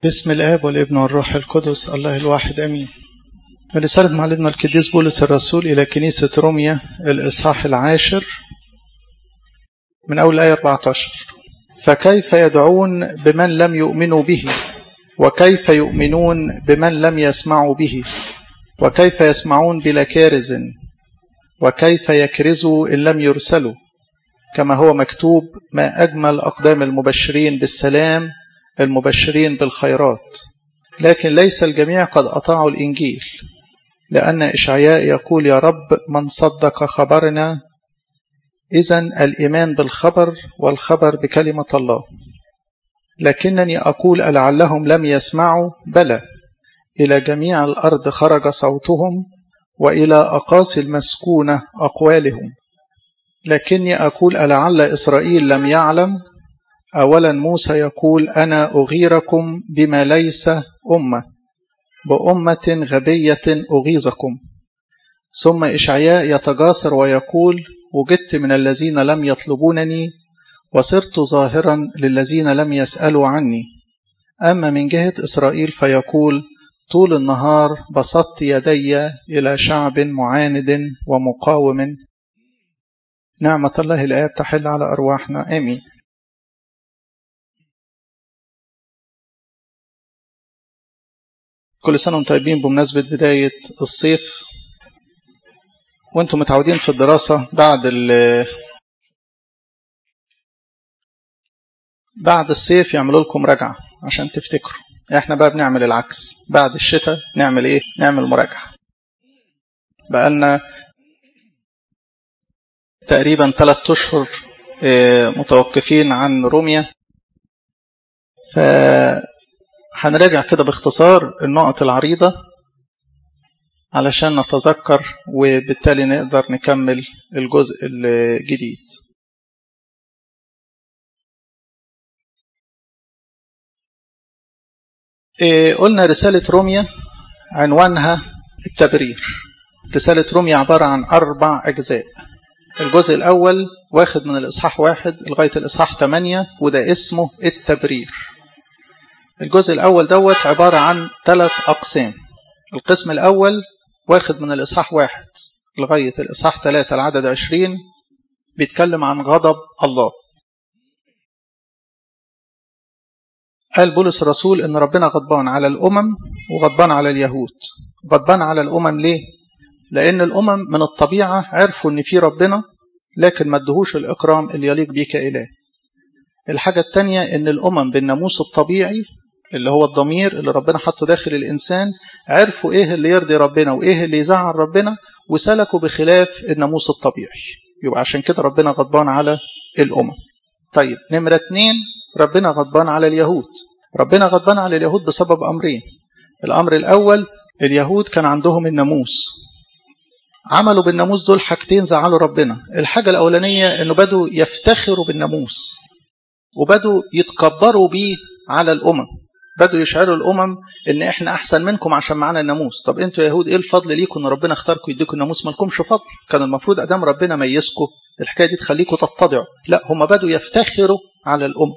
باسم الآب والابن والروح القدس الله الواحد أمين من رسالة معلمنا القديس بولس الرسول إلى كنيسة روميا الإصحاح العاشر من أول آية 14 فكيف يدعون بمن لم يؤمنوا به وكيف يؤمنون بمن لم يسمعوا به وكيف يسمعون بلا كارز وكيف يكرزوا إن لم يرسلوا كما هو مكتوب ما أجمل أقدام المبشرين بالسلام المبشرين بالخيرات لكن ليس الجميع قد أطاعوا الإنجيل لأن إشعياء يقول يا رب من صدق خبرنا إذا الإيمان بالخبر والخبر بكلمة الله لكنني أقول لعلهم لم يسمعوا بلى إلى جميع الأرض خرج صوتهم وإلى أقاصي المسكونة أقوالهم لكني أقول ألعل إسرائيل لم يعلم أولا موسى يقول أنا أغيركم بما ليس أمة بأمة غبية أغيظكم ثم إشعياء يتجاسر ويقول وجدت من الذين لم يطلبونني وصرت ظاهرا للذين لم يسألوا عني أما من جهة إسرائيل فيقول طول النهار بسطت يدي إلى شعب معاند ومقاوم نعمة الله الآب تحل على أرواحنا آمين كل سنة وانتم طيبين بمناسبة بداية الصيف وانتم متعودين في الدراسة بعد بعد الصيف يعملوا لكم مراجعة عشان تفتكروا احنا بقى بنعمل العكس بعد الشتاء نعمل ايه نعمل مراجعة بقالنا تقريبا ثلاثة اشهر متوقفين عن روميا فهنراجع كده باختصار النقط العريضة علشان نتذكر وبالتالي نقدر نكمل الجزء الجديد قلنا رسالة روميا عنوانها التبرير رسالة روميا عبارة عن أربع أجزاء الجزء الأول واخد من الإصحاح واحد لغاية الإصحاح ثمانية وده اسمه التبرير الجزء الأول دوت عبارة عن ثلاث أقسام القسم الأول واخد من الإصحاح واحد لغاية الإصحاح ثلاثة العدد عشرين بيتكلم عن غضب الله قال بولس الرسول ان ربنا غضبان على الامم وغضبان على اليهود غضبان على الامم ليه لان الامم من الطبيعه عرفوا ان في ربنا لكن ما ادهوش الاكرام اللي يليق بيه كاله الحاجه الثانيه ان الامم بالناموس الطبيعي اللي هو الضمير اللي ربنا حطه داخل الانسان عرفوا ايه اللي يرضي ربنا وايه اللي يزعل ربنا وسلكوا بخلاف الناموس الطبيعي يبقى عشان كده ربنا غضبان على الامم طيب نمره اتنين ربنا غضبان على اليهود ربنا غضبان على اليهود بسبب أمرين الأمر الأول اليهود كان عندهم الناموس عملوا بالناموس دول حاجتين زعلوا ربنا الحاجة الأولانية أنه بدوا يفتخروا بالناموس وبدوا يتكبروا بيه على الأمم بدوا يشعروا الأمم أن إحنا أحسن منكم عشان معانا الناموس طب أنتوا يهود إيه الفضل ليكم أن ربنا اختاركم يديكم الناموس مالكمش فضل كان المفروض أدام ربنا ميزكم الحكاية دي تخليكم تتضعوا لا هم بدوا يفتخروا على الأمم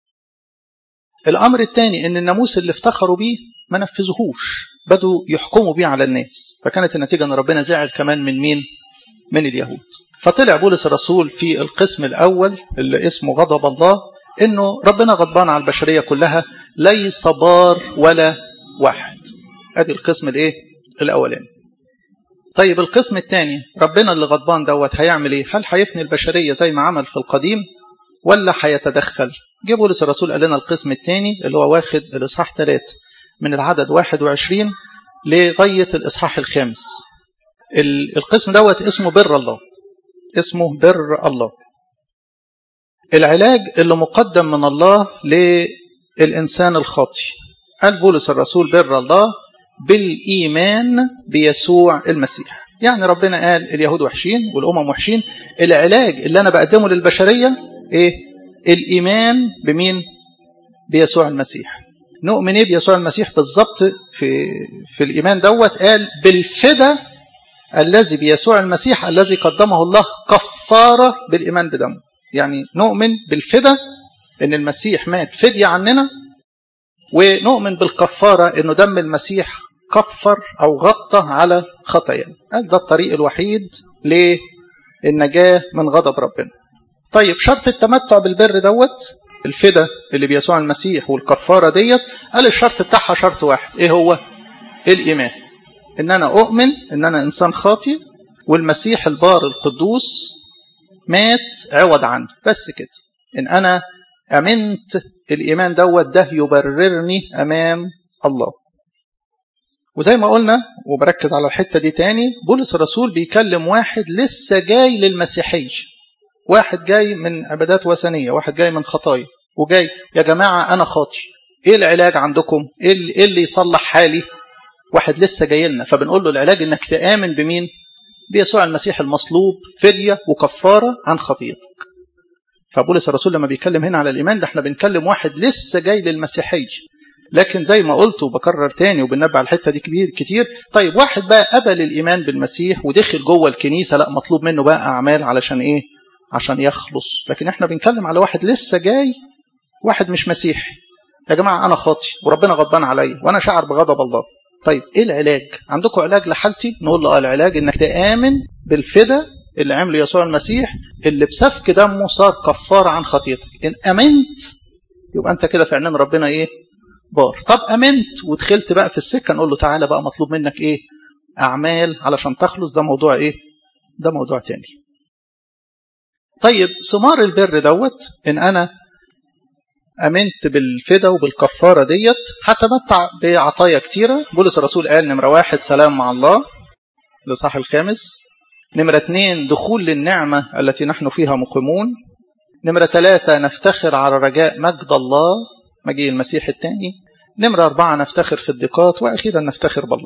الأمر الثاني أن الناموس اللي افتخروا بيه ما نفذوهوش بدوا يحكموا بيه على الناس فكانت النتيجة أن ربنا زعل كمان من مين؟ من اليهود فطلع بولس الرسول في القسم الأول اللي اسمه غضب الله أنه ربنا غضبان على البشرية كلها ليس بار ولا واحد ادي القسم الايه الاولاني طيب القسم الثاني ربنا اللي غضبان دوت هيعمل ايه هل هيفني البشريه زي ما عمل في القديم ولا هيتدخل جه بولس الرسول قال لنا القسم الثاني اللي هو واخد الاصحاح 3 من العدد 21 لغايه الاصحاح الخامس القسم دوت اسمه بر الله اسمه بر الله العلاج اللي مقدم من الله للإنسان الخاطي قال بولس الرسول بر الله بالإيمان بيسوع المسيح يعني ربنا قال اليهود وحشين والأمم وحشين العلاج اللي أنا بقدمه للبشرية إيه الإيمان بمين بيسوع المسيح نؤمن إيه بيسوع المسيح بالظبط في في الإيمان دوت قال بالفدا الذي بيسوع المسيح الذي قدمه الله كفارة بالإيمان بدمه يعني نؤمن بالفدا ان المسيح مات فدية عننا ونؤمن بالكفارة انه دم المسيح كفر او غطى على خطايا ده الطريق الوحيد للنجاة من غضب ربنا طيب شرط التمتع بالبر دوت الفدا اللي بيسوع المسيح والكفارة ديت قال الشرط بتاعها شرط واحد ايه هو الايمان ان انا اؤمن ان انا انسان خاطئ والمسيح البار القدوس مات عوض عني بس كده ان انا امنت الايمان دوت ده يبررني امام الله وزي ما قلنا وبركز على الحته دي تاني بولس الرسول بيكلم واحد لسه جاي للمسيحيه واحد جاي من عبادات وثنيه واحد جاي من خطايا وجاي يا جماعه انا خاطي ايه العلاج عندكم ايه اللي يصلح حالي واحد لسه جاي لنا فبنقول له العلاج انك تامن بمين بيسوع المسيح المصلوب فديه وكفاره عن خطيئتك فبولس الرسول لما بيتكلم هنا على الايمان ده احنا بنكلم واحد لسه جاي للمسيحيه لكن زي ما قلت وبكرر تاني وبنبع الحته دي كبير كتير طيب واحد بقى قبل الايمان بالمسيح ودخل جوه الكنيسه لا مطلوب منه بقى اعمال علشان ايه عشان يخلص لكن احنا بنتكلم على واحد لسه جاي واحد مش مسيحي يا جماعه انا خاطي وربنا غضبان عليا وانا شعر بغضب الله طيب ايه العلاج عندكم علاج لحالتي نقول له اه العلاج انك تامن بالفدا اللي عمله يسوع المسيح اللي بسفك دمه صار كفاره عن خطيتك ان امنت يبقى انت كده في عينين ربنا ايه بار طب امنت ودخلت بقى في السكه نقول له تعالى بقى مطلوب منك ايه اعمال علشان تخلص ده موضوع ايه ده موضوع تاني طيب ثمار البر دوت ان انا امنت بالفدا وبالكفاره ديت هتمتع بعطايا كتيره بولس الرسول قال نمره واحد سلام مع الله الاصحاح الخامس نمره اثنين دخول للنعمه التي نحن فيها مقيمون نمره ثلاثه نفتخر على رجاء مجد الله مجيء المسيح الثاني نمرة أربعة نفتخر في الضيقات وأخيرا نفتخر بالله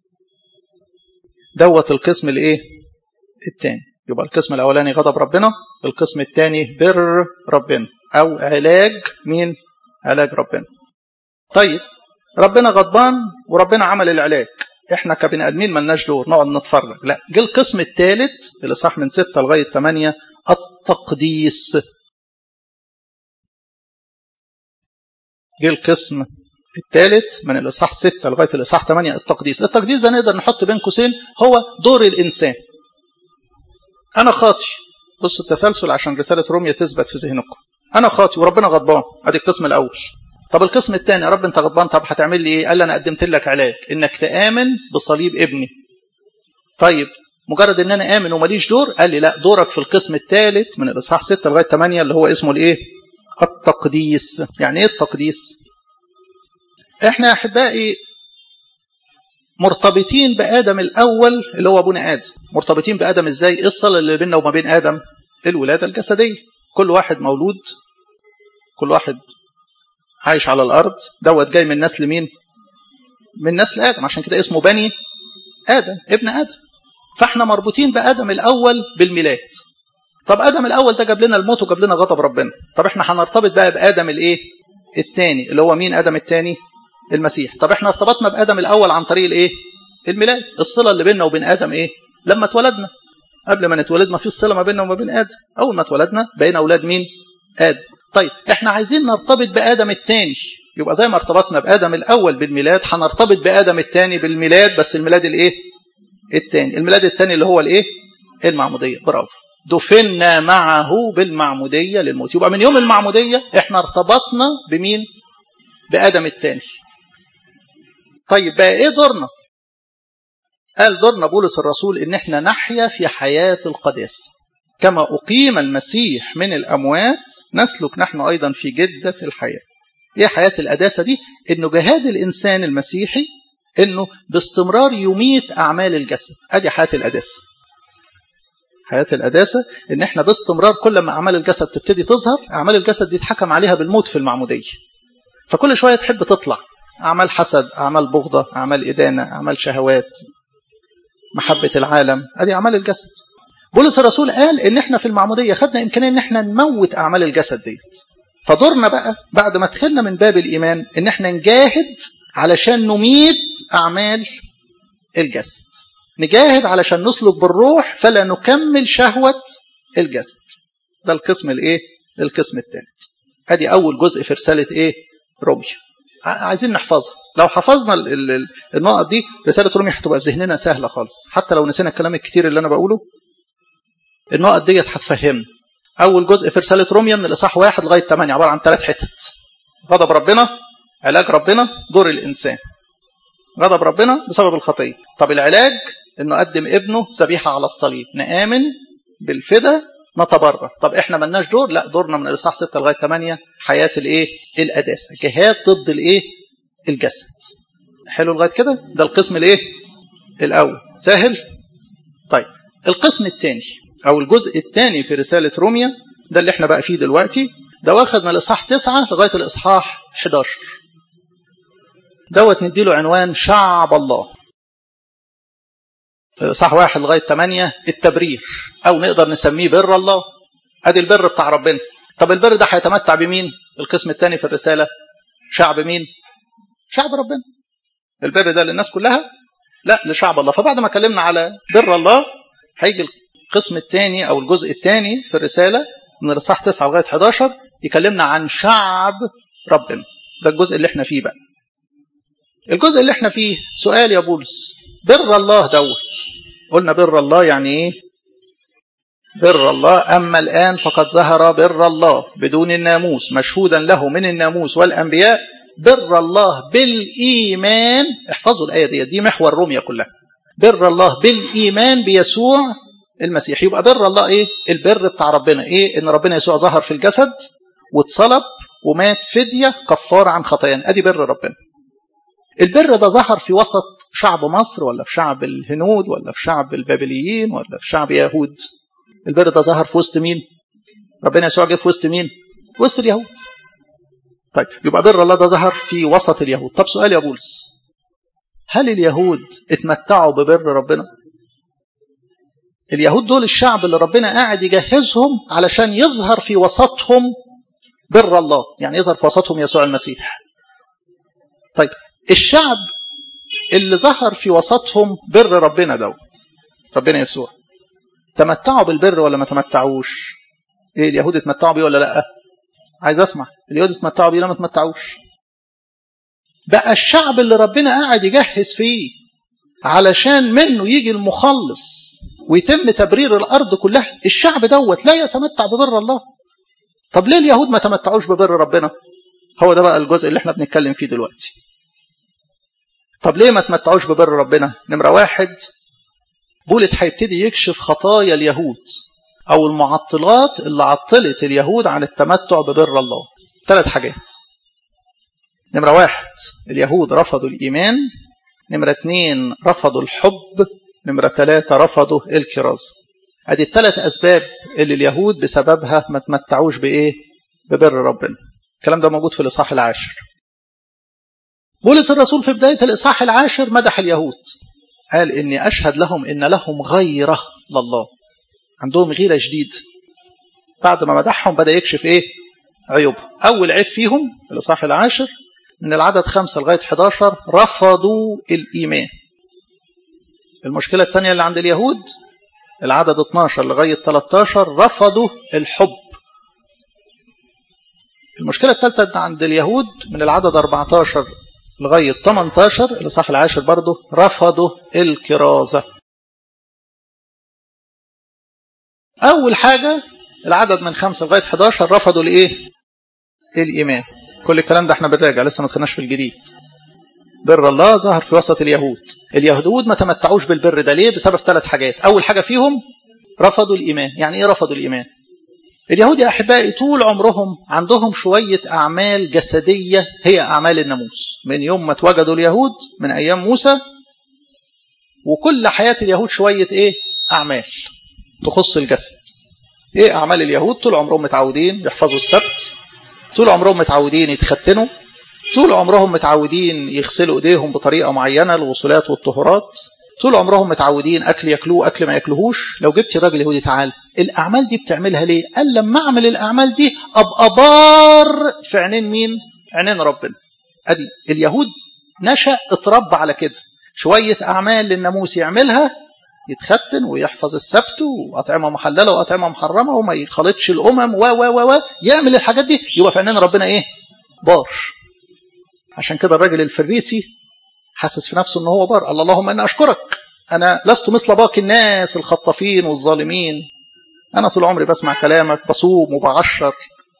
دوت القسم الإيه الثاني يبقى القسم الأولاني غضب ربنا القسم الثاني بر ربنا أو علاج مين علاج ربنا طيب ربنا غضبان وربنا عمل العلاج احنا كبني ادمين ملناش دور نقعد نتفرج لا جه القسم الثالث اللي صح من ستة لغايه 8 التقديس جه القسم الثالث من الاصحاح 6 لغايه الاصحاح 8 التقديس التقديس ده نقدر نحط بين قوسين هو دور الانسان انا خاطي بصوا التسلسل عشان رساله روميا تثبت في ذهنكم انا خاطي وربنا غضبان ادي القسم الاول طب القسم الثاني يا رب انت غضبان طب هتعمل لي ايه قال لي انا قدمت لك علاج انك تامن بصليب ابني طيب مجرد ان انا امن وماليش دور قال لي لا دورك في القسم الثالث من الاصحاح 6 لغايه 8 اللي هو اسمه الايه التقديس يعني ايه التقديس احنا يا احبائي مرتبطين بادم الاول اللي هو ابونا ادم مرتبطين بادم ازاي ايه الصله اللي بيننا وما بين ادم الولاده الجسديه كل واحد مولود كل واحد عايش على الارض دوت جاي من نسل مين من نسل ادم عشان كده اسمه بني ادم ابن ادم فاحنا مربوطين بادم الاول بالميلاد طب ادم الاول ده جاب لنا الموت وجاب لنا غضب ربنا طب احنا هنرتبط بقى بادم الايه الثاني اللي هو مين ادم الثاني المسيح طب احنا ارتبطنا بادم الاول عن طريق الايه الميلاد الصله اللي بيننا وبين ادم ايه لما اتولدنا قبل ما نتولد ما فيش صله ما بيننا وما بين ادم اول ما اتولدنا بقينا اولاد مين ادم طيب احنا عايزين نرتبط بادم الثاني يبقى زي ما ارتبطنا بادم الاول بالميلاد هنرتبط بادم الثاني بالميلاد بس الميلاد الايه الثاني الميلاد الثاني اللي هو الايه المعموديه برافو دفنا معه بالمعموديه للموت يبقى من يوم المعموديه احنا ارتبطنا بمين بادم الثاني طيب بقى ايه دورنا قال دورنا بولس الرسول ان احنا نحيا في حياه القداسه كما اقيم المسيح من الاموات نسلك نحن ايضا في جده الحياه ايه حياه القداسه دي انه جهاد الانسان المسيحي انه باستمرار يميت اعمال الجسد ادي حياه القداسه حياه القداسه ان احنا باستمرار كل ما اعمال الجسد تبتدي تظهر اعمال الجسد دي اتحكم عليها بالموت في المعموديه فكل شويه تحب تطلع اعمال حسد اعمال بغضه اعمال ادانه اعمال شهوات محبه العالم ادي اعمال الجسد بولس الرسول قال ان احنا في المعموديه خدنا امكانيه ان احنا نموت اعمال الجسد ديت فدورنا بقى بعد ما دخلنا من باب الايمان ان احنا نجاهد علشان نميت اعمال الجسد نجاهد علشان نسلك بالروح فلا نكمل شهوه الجسد ده القسم الايه القسم الثالث ادي اول جزء في رساله ايه روميا عايزين نحفظها لو حفظنا ال ال النقط دي رسالة روميا هتبقى في ذهننا سهلة خالص حتى لو نسينا الكلام الكتير اللي أنا بقوله النقط ديت هتفهمنا أول جزء في رسالة روميا من الإصحاح واحد لغاية 8 عبارة عن ثلاث حتت غضب ربنا علاج ربنا دور الإنسان غضب ربنا بسبب الخطية طب العلاج انه قدم ابنه ذبيحة على الصليب نآمن بالفدا نتبرر طب احنا ملناش دور لا دورنا من الاصحاح 6 لغايه 8 حياه الايه القداسه جهاد ضد الايه الجسد حلو لغايه كده ده القسم الايه الاول سهل طيب القسم الثاني او الجزء الثاني في رساله روميا ده اللي احنا بقى فيه دلوقتي ده واخد من الاصحاح 9 لغايه الاصحاح 11 دوت نديله عنوان شعب الله صح واحد لغاية ثمانية التبرير أو نقدر نسميه بر الله أدي البر بتاع ربنا طب البر ده هيتمتع بمين القسم الثاني في الرسالة شعب مين شعب ربنا البر ده للناس كلها لا لشعب الله فبعد ما اتكلمنا على بر الله هيجي القسم الثاني أو الجزء الثاني في الرسالة من الإصحاح 9 لغاية 11 يكلمنا عن شعب ربنا ده الجزء اللي احنا فيه بقى الجزء اللي احنا فيه سؤال يا بولس بر الله دوت قلنا بر الله يعني ايه بر الله أما الآن فقد ظهر بر الله بدون الناموس مشهودا له من الناموس والأنبياء بر الله بالإيمان احفظوا الآية دي دي محور روميا كلها بر الله بالإيمان بيسوع المسيح يبقى بر الله ايه البر بتاع ربنا ايه ان ربنا يسوع ظهر في الجسد واتصلب ومات فدية كفار عن خطايانا ادي بر ربنا البر ده ظهر في وسط شعب مصر ولا في شعب الهنود ولا في شعب البابليين ولا في شعب يهود البر ده ظهر في وسط مين ربنا يسوع جه في وسط مين وسط اليهود طيب يبقى بر الله ده ظهر في وسط اليهود طب سؤال يا بولس هل اليهود اتمتعوا ببر ربنا اليهود دول الشعب اللي ربنا قاعد يجهزهم علشان يظهر في وسطهم بر الله يعني يظهر في وسطهم يسوع المسيح طيب الشعب اللي ظهر في وسطهم بر ربنا دوت ربنا يسوع تمتعوا بالبر ولا ما تمتعوش ايه اليهود اتمتعوا بيه ولا لا عايز اسمع اليهود اتمتعوا بيه ولا ما اتمتعوش بقى الشعب اللي ربنا قاعد يجهز فيه علشان منه يجي المخلص ويتم تبرير الارض كلها الشعب دوت لا يتمتع ببر الله طب ليه اليهود ما تمتعوش ببر ربنا هو ده بقى الجزء اللي احنا بنتكلم فيه دلوقتي طب ليه ما تمتعوش ببر ربنا نمرة واحد بولس هيبتدي يكشف خطايا اليهود أو المعطلات اللي عطلت اليهود عن التمتع ببر الله ثلاث حاجات نمرة واحد اليهود رفضوا الإيمان نمرة اثنين رفضوا الحب نمرة ثلاثة رفضوا الكرازة ادي الثلاث أسباب اللي اليهود بسببها ما تمتعوش بإيه ببر ربنا الكلام ده موجود في الإصحاح العاشر بولس الرسول في بداية الإصحاح العاشر مدح اليهود قال إني أشهد لهم إن لهم غيرة لله عندهم غيرة جديد بعد ما مدحهم بدأ يكشف إيه عيوبهم أول عيب فيهم الإصحاح العاشر من العدد خمسة لغاية 11 رفضوا الإيمان المشكلة الثانية اللي عند اليهود العدد 12 لغاية 13 رفضوا الحب المشكلة الثالثة عند اليهود من العدد 14 لغاية 18 الإصحاح العاشر برضه رفضوا الكرازة أول حاجة العدد من 5 لغاية 11 رفضوا الإيه؟ الإيمان كل الكلام ده احنا بنراجع لسه ما دخلناش في الجديد بر الله ظهر في وسط اليهود اليهود ما تمتعوش بالبر ده ليه بسبب ثلاث حاجات أول حاجة فيهم رفضوا الإيمان يعني إيه رفضوا الإيمان اليهود يا أحبائي طول عمرهم عندهم شوية أعمال جسدية هي أعمال الناموس من يوم ما اتوجدوا اليهود من أيام موسى وكل حياة اليهود شوية إيه أعمال تخص الجسد إيه أعمال اليهود طول عمرهم متعودين يحفظوا السبت طول عمرهم متعودين يتختنوا طول عمرهم متعودين يغسلوا ايديهم بطريقه معينه الوصولات والطهورات طول عمرهم متعودين اكل ياكلوه اكل ما ياكلوهوش لو جبت راجل يهودي تعال الاعمال دي بتعملها ليه قال لما اعمل الاعمال دي ابقى بار في عينين مين عينين ربنا ادي اليهود نشا اتربى على كده شويه اعمال للناموس يعملها يتختن ويحفظ السبت واطعمه محلله واطعمه محرمه وما يخلطش الامم و و و يعمل الحاجات دي يبقى في عينين ربنا ايه بار عشان كده الراجل الفريسي حاسس في نفسه ان هو بار الله اللهم انا اشكرك انا لست مثل باقي الناس الخطافين والظالمين انا طول عمري بسمع كلامك بصوم وبعشر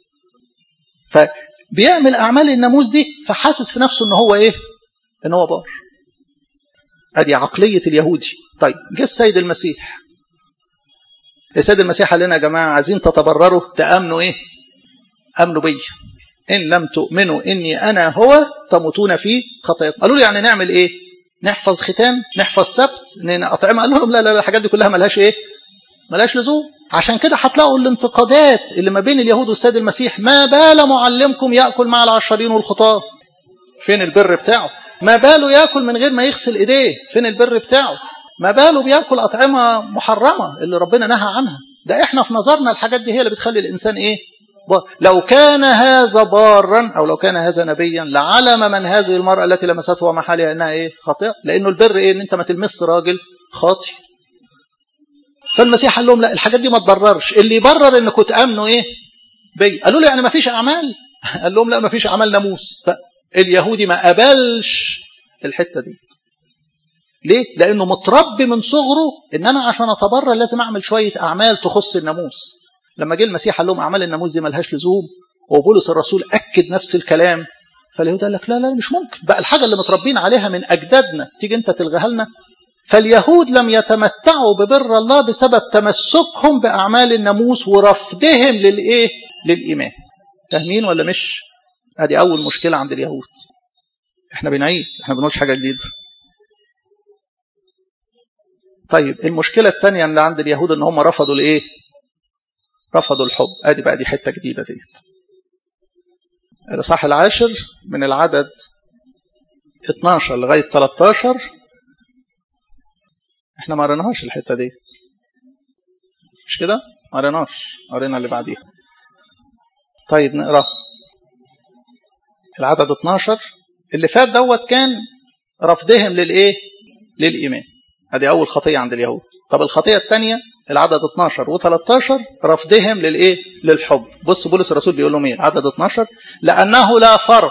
فبيعمل اعمال الناموس دي فحاسس في نفسه ان هو ايه ان هو بار ادي عقليه اليهودي طيب جه السيد المسيح السيد المسيح قال لنا يا جماعه عايزين تتبرروا تامنوا ايه امنوا بيا ان لم تؤمنوا اني انا هو تموتون في خطاياكم قالوا لي يعني نعمل ايه نحفظ ختان نحفظ سبت اطعمه قال لهم لا لا الحاجات دي كلها ملهاش ايه ملهاش لزوم عشان كده هتلاقوا الانتقادات اللي ما بين اليهود والسيد المسيح ما بال معلمكم ياكل مع العشرين والخطاه فين البر بتاعه ما باله ياكل من غير ما يغسل ايديه فين البر بتاعه ما باله بياكل اطعمه محرمه اللي ربنا نهى عنها ده احنا في نظرنا الحاجات دي هي اللي بتخلي الانسان ايه بار. لو كان هذا بارا او لو كان هذا نبيا لعلم من هذه المراه التي لمسته ومحالها انها ايه خاطئه لانه البر ايه ان انت ما تلمس راجل خاطئ فالمسيح قال لهم لا الحاجات دي ما تبررش اللي يبرر انكم تامنوا ايه بي قالوا له يعني ما فيش اعمال قال لهم لا ما فيش اعمال ناموس فاليهودي ما قبلش الحته دي ليه لانه متربي من صغره ان انا عشان اتبرر لازم اعمل شويه اعمال تخص الناموس لما جه المسيح قال لهم اعمال الناموس دي ملهاش لزوم وبولس الرسول اكد نفس الكلام فاليهود قال لك لا لا مش ممكن بقى الحاجه اللي متربين عليها من اجدادنا تيجي انت تلغيها لنا فاليهود لم يتمتعوا ببر الله بسبب تمسكهم باعمال الناموس ورفضهم للايه للايمان فاهمين ولا مش ادي اول مشكله عند اليهود احنا بنعيد احنا بنقولش حاجه جديده طيب المشكله الثانيه اللي عند اليهود ان هم رفضوا الايه رفضوا الحب ادي بقى دي حته جديده ديت الاصحاح العاشر من العدد 12 لغايه 13 احنا ما قريناهاش الحته ديت مش كده ما قريناش قرينا اللي بعديها طيب نقرا العدد 12 اللي فات دوت كان رفضهم للايه للايمان ادي اول خطيه عند اليهود طب الخطيه الثانيه العدد 12 و13 رفضهم للايه للحب بص بولس الرسول بيقول لهم ايه العدد 12 لانه لا فرق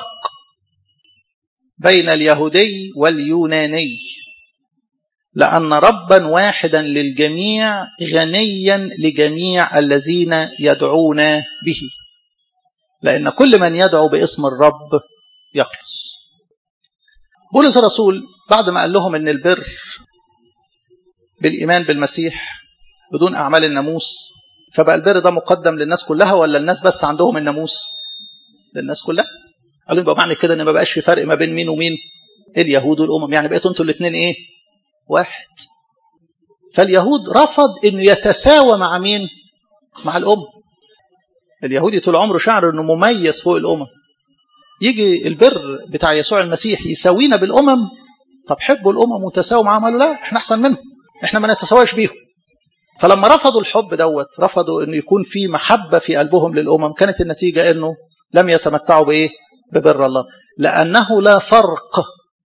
بين اليهودي واليوناني لأن ربا واحدا للجميع غنيا لجميع الذين يدعون به لأن كل من يدعو باسم الرب يخلص بولس الرسول بعد ما قال لهم ان البر بالإيمان بالمسيح بدون أعمال الناموس فبقى البر ده مقدم للناس كلها ولا الناس بس عندهم الناموس للناس كلها قالوا يبقى معنى كده ان ما بقاش في فرق ما بين مين ومين اليهود والامم يعني بقيتوا انتوا الاثنين ايه واحد فاليهود رفض انه يتساوى مع مين مع الامم اليهودي طول عمره شعر انه مميز فوق الامم يجي البر بتاع يسوع المسيح يساوينا بالامم طب حبوا الامم وتساووا معاهم قالوا لا احنا احسن منهم احنا ما نتساواش بيهم فلما رفضوا الحب دوت رفضوا انه يكون في محبه في قلبهم للامم كانت النتيجه انه لم يتمتعوا بايه ببر الله لانه لا فرق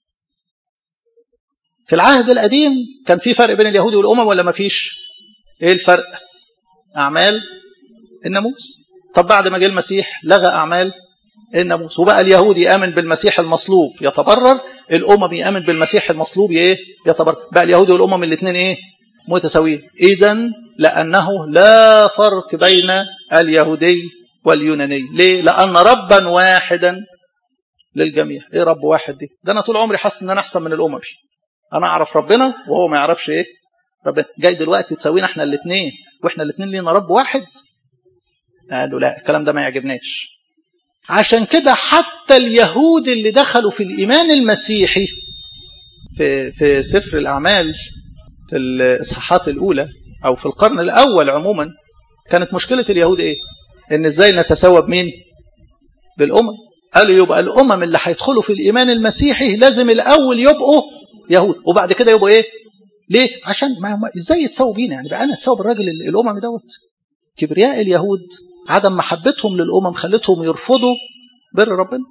في العهد القديم كان في فرق بين اليهود والامم ولا ما فيش ايه الفرق اعمال الناموس طب بعد ما جه المسيح لغى اعمال الناموس وبقى اليهودي يامن بالمسيح المصلوب يتبرر الامم يامن بالمسيح المصلوب ايه يتبرر بقى اليهودي والامم الاثنين ايه متساويين اذا لانه لا فرق بين اليهودي واليوناني ليه لان ربا واحدا للجميع ايه رب واحد دي ده انا طول عمري حاسس ان انا احسن من الامم انا اعرف ربنا وهو ما يعرفش ايه ربنا جاي دلوقتي تساوينا احنا الاثنين واحنا الاثنين لينا رب واحد قالوا لا الكلام ده ما يعجبناش عشان كده حتى اليهود اللي دخلوا في الايمان المسيحي في في سفر الاعمال في الاصحاحات الاولى او في القرن الاول عموما كانت مشكله اليهود ايه ان ازاي نتساوى بمين بالامم قالوا يبقى الامم اللي هيدخلوا في الايمان المسيحي لازم الاول يبقوا يهود وبعد كده يبقوا ايه ليه عشان ما ما ازاي يتساووا بينا يعني بقى انا اتساوى بالراجل الاممي دوت كبرياء اليهود عدم محبتهم للامم خلتهم يرفضوا بر ربنا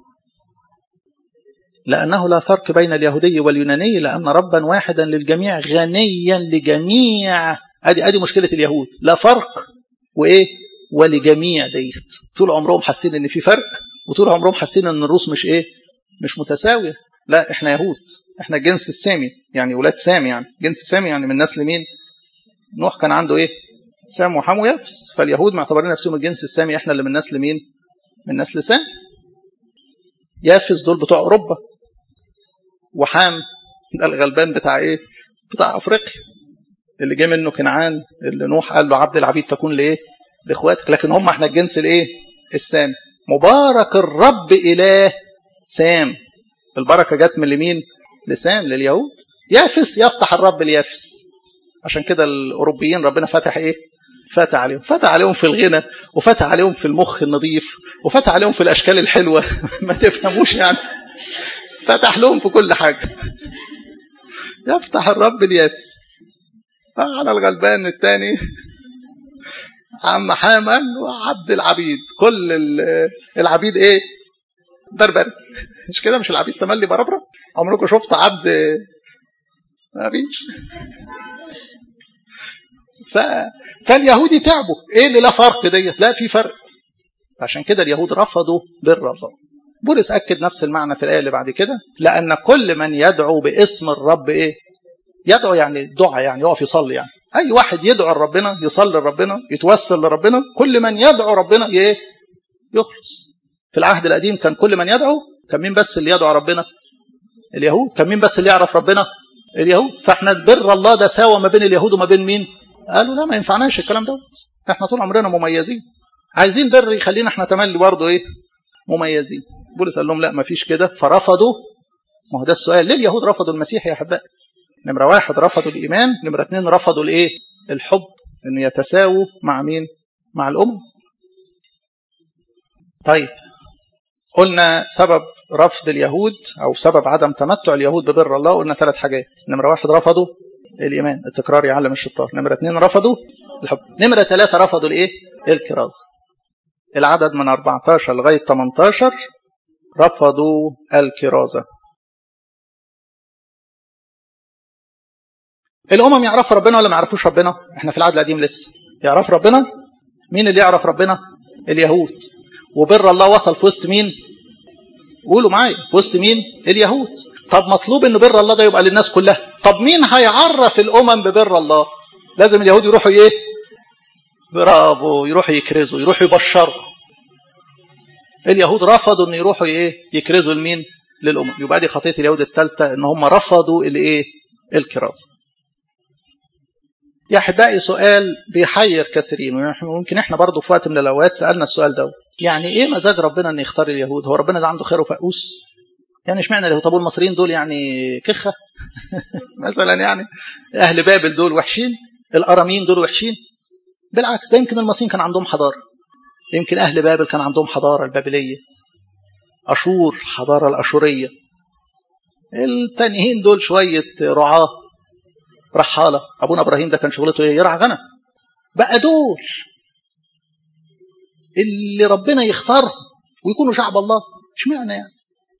لانه لا فرق بين اليهودي واليوناني لان ربا واحدا للجميع غنيا لجميع ادي ادي مشكله اليهود لا فرق وايه ولجميع ديت طول عمرهم حاسين ان في فرق وطول عمرهم حاسين ان الروس مش ايه مش متساوية لا احنا يهود احنا الجنس السامي يعني ولاد سامي يعني جنس سامي يعني من نسل مين نوح كان عنده ايه سام وحام ويفس فاليهود معتبرين نفسهم الجنس السامي احنا اللي من نسل مين من نسل سام يافس دول بتوع اوروبا وحام ده الغلبان بتاع ايه بتاع افريقيا اللي جه منه كنعان اللي نوح قال له عبد العبيد تكون لايه لاخواتك لكن هم احنا الجنس الايه السام مبارك الرب اله سام البركه جت من لمين لسام لليهود يافس يفتح الرب ليافس عشان كده الاوروبيين ربنا فتح ايه فتح عليهم فتح عليهم في الغنى وفتح عليهم في المخ النظيف وفتح عليهم في الاشكال الحلوه ما تفهموش يعني فتح لهم في كل حاجه يفتح الرب اليابس على الغلبان الثاني عم حامل وعبد العبيد كل العبيد ايه بربري مش كده مش العبيد تملي بربره عمركم شفت عبد ما فيش ف... فاليهودي تعبوا ايه اللي لا فرق ديت لا في فرق عشان كده اليهود رفضوا بر الله بولس اكد نفس المعنى في الايه اللي بعد كده لان كل من يدعو باسم الرب ايه يدعو يعني دعاء يعني يقف يصلي يعني اي واحد يدعو لربنا يصلي لربنا يتوسل لربنا كل من يدعو ربنا ايه يخلص في العهد القديم كان كل من يدعو كان مين بس اللي يدعو ربنا اليهود كان مين بس اللي يعرف ربنا اليهود فاحنا بر الله ده ساوى ما بين اليهود وما بين مين قالوا لا ما ينفعناش الكلام دوت احنا طول عمرنا مميزين عايزين بر يخلينا احنا تملي برضه ايه مميزين بولس قال لهم لا ما فيش كده فرفضوا ما هو ده السؤال ليه اليهود رفضوا المسيح يا احبائي نمره واحد رفضوا الايمان نمره اثنين رفضوا الايه الحب ان يتساووا مع مين مع الامم طيب قلنا سبب رفض اليهود او سبب عدم تمتع اليهود ببر الله قلنا ثلاث حاجات نمره واحد رفضوا الايمان التكرار يعلم الشطار نمره اثنين رفضوا الحب نمره ثلاثه رفضوا الايه الكراز العدد من 14 لغايه 18 رفضوا الكرازه الامم يعرفوا ربنا ولا ما يعرفوش ربنا احنا في العهد القديم لسه يعرف ربنا مين اللي يعرف ربنا اليهود وبر الله وصل في وسط مين قولوا معايا في وسط مين اليهود طب مطلوب ان بر الله ده يبقى للناس كلها طب مين هيعرف الامم ببر الله لازم اليهود يروحوا ايه برافو يروحوا يكرزوا يروحوا يبشروا اليهود رفضوا ان يروحوا ايه يكرزوا لمين للامم يبقى دي خطيه اليهود الثالثه ان هم رفضوا الايه الكرازه يا احبائي سؤال بيحير كثيرين ويمكن احنا برضه في وقت من الاوقات سالنا السؤال ده يعني ايه مزاج ربنا ان يختار اليهود هو ربنا ده عنده خير وفقوس يعني اشمعنى اليهود طب المصريين دول يعني كخه مثلا يعني اهل بابل دول وحشين الاراميين دول وحشين بالعكس ده يمكن المصريين كان عندهم حضاره يمكن اهل بابل كان عندهم حضاره البابليه اشور حضاره الاشوريه التانيين دول شويه رعاه رحاله ابونا ابراهيم ده كان شغلته ايه يرعى غنم بقى دول اللي ربنا يختارهم ويكونوا شعب الله اشمعنى يعني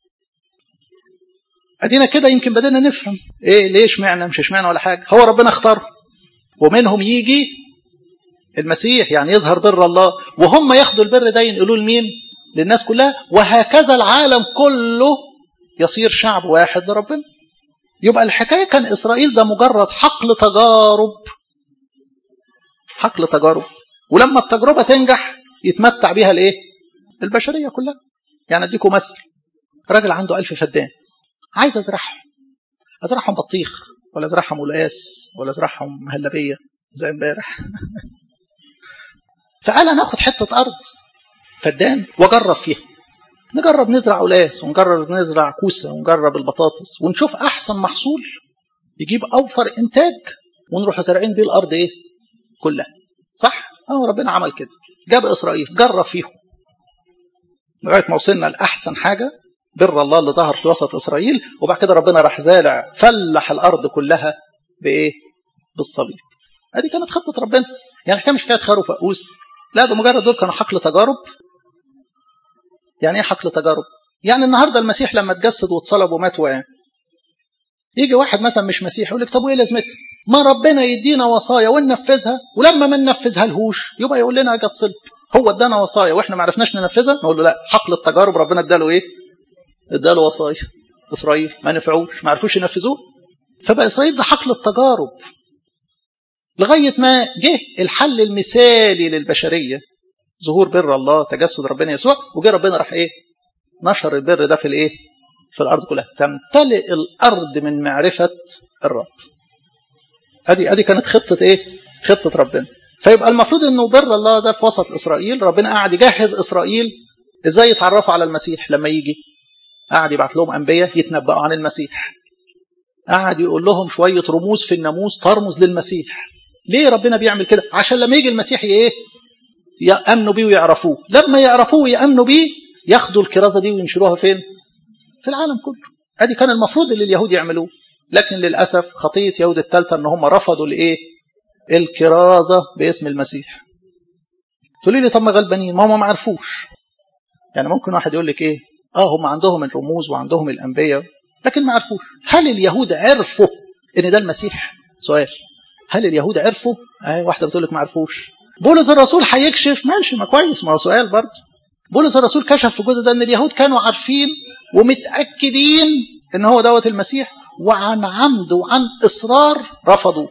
ادينا كده يمكن بدنا نفهم ايه ليه اشمعنى مش اشمعنى ولا حاجه هو ربنا اختار ومنهم يجي المسيح يعني يظهر بر الله وهم ياخدوا البر ده ينقلوه لمين للناس كلها وهكذا العالم كله يصير شعب واحد لربنا يبقى الحكايه كان اسرائيل ده مجرد حقل تجارب حقل تجارب ولما التجربه تنجح يتمتع بيها الايه البشريه كلها يعني اديكم مثل راجل عنده ألف فدان عايز ازرعهم ازرعهم بطيخ ولا ازرعهم قلقاس ولا ازرعهم مهلبيه زي امبارح فقال انا اخد حته ارض فدان واجرب فيها نجرب نزرع قلاس ونجرب نزرع كوسه ونجرب البطاطس ونشوف احسن محصول يجيب اوفر انتاج ونروح زارعين بيه الارض ايه كلها صح اه ربنا عمل كده جاب اسرائيل جرب فيهم لغايه ما وصلنا لاحسن حاجه بر الله اللي ظهر في وسط اسرائيل وبعد كده ربنا راح زارع فلح الارض كلها بايه بالصليب ادي كانت خطه ربنا يعني الحكايه مش حكايه خير وفقوس لا ده مجرد دول كانوا حقل تجارب يعني ايه حقل تجارب يعني النهارده المسيح لما اتجسد واتصلب ومات وقام يجي واحد مثلا مش مسيح يقول لك طب وايه لازمتها ما ربنا يدينا وصايا وننفذها ولما ما ننفذها لهوش يبقى يقول لنا اجي اتصلب هو ادانا وصايا واحنا ما عرفناش ننفذها نقول له لا حقل التجارب ربنا اداله ايه اداله وصايا اسرائيل ما نفعوش ما عرفوش ينفذوه فبقى اسرائيل ده حقل التجارب لغايه ما جه الحل المثالي للبشريه ظهور بر الله تجسد ربنا يسوع وجه ربنا راح ايه نشر البر ده في الايه في الارض كلها تمتلئ الارض من معرفه الرب ادي ادي كانت خطه ايه خطه ربنا فيبقى المفروض انه بر الله ده في وسط اسرائيل ربنا قاعد يجهز اسرائيل ازاي يتعرفوا على المسيح لما يجي قاعد يبعت لهم انبياء يتنبأوا عن المسيح قاعد يقول لهم شويه رموز في الناموس ترمز للمسيح ليه ربنا بيعمل كده عشان لما يجي المسيح ايه يامنوا بيه ويعرفوه لما يعرفوه ويامنوا بيه ياخدوا الكرازه دي وينشروها فين في العالم كله ادي كان المفروض اللي اليهود يعملوه لكن للاسف خطيه يهود الثالثه ان هم رفضوا الايه الكرازه باسم المسيح تقولي لي طب ما غلبانين ما هم ما عرفوش يعني ممكن واحد يقول لك ايه اه هم عندهم الرموز وعندهم الانبياء لكن ما عرفوش هل اليهود عرفوا ان ده المسيح سؤال هل اليهود عرفوا اي واحده بتقول لك ما عرفوش بولس الرسول هيكشف ماشي ما كويس ما هو سؤال برضه بولس الرسول كشف في الجزء ده ان اليهود كانوا عارفين ومتاكدين ان هو دوت المسيح وعن عمد وعن اصرار رفضوا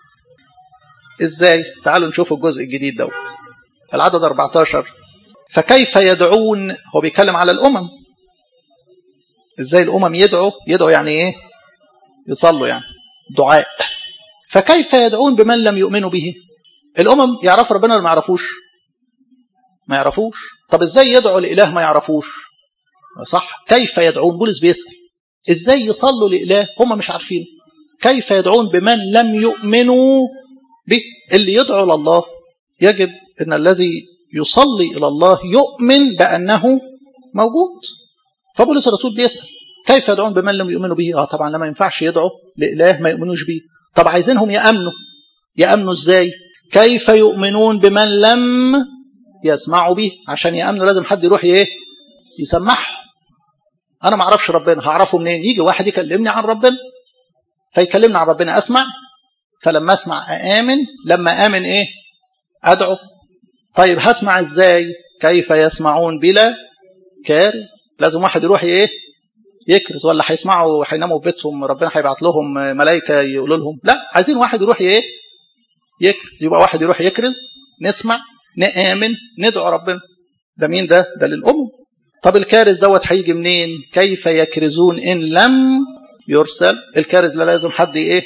ازاي تعالوا نشوف الجزء الجديد دوت العدد 14 فكيف يدعون هو بيتكلم على الامم ازاي الامم يدعوا يدعوا يعني ايه يصلوا يعني دعاء فكيف يدعون بمن لم يؤمنوا به الامم يعرفوا ربنا ولا ما يعرفوش ما يعرفوش طب ازاي يدعوا الاله ما يعرفوش صح كيف يدعون بولس بيسال ازاي يصلوا لاله هم مش عارفين كيف يدعون بمن لم يؤمنوا به اللي يدعو لله يجب ان الذي يصلي الى الله يؤمن بانه موجود فبولس الرسول بيسال كيف يدعون بمن لم يؤمنوا به اه طبعا لما ينفعش يدعوا لاله ما يؤمنوش به طب عايزينهم يامنوا يامنوا ازاي كيف يؤمنون بمن لم يسمعوا به عشان يامنوا لازم حد يروح ايه يسمعهم انا ما اعرفش ربنا هعرفه منين يجي واحد يكلمني عن ربنا فيكلمني عن ربنا اسمع فلما اسمع اامن لما امن ايه ادعو طيب هسمع ازاي كيف يسمعون بلا كارث لازم واحد يروح ايه يكرز ولا هيسمعوا هيناموا في بيتهم ربنا هيبعت لهم ملائكه يقولوا لهم لا عايزين واحد يروح ايه يكرز يبقى واحد يروح يكرز نسمع نآمن ندعو ربنا ده مين ده ده للأمم طب الكارز دوت هيجي منين كيف يكرزون إن لم يرسل الكارز ده لازم حد ايه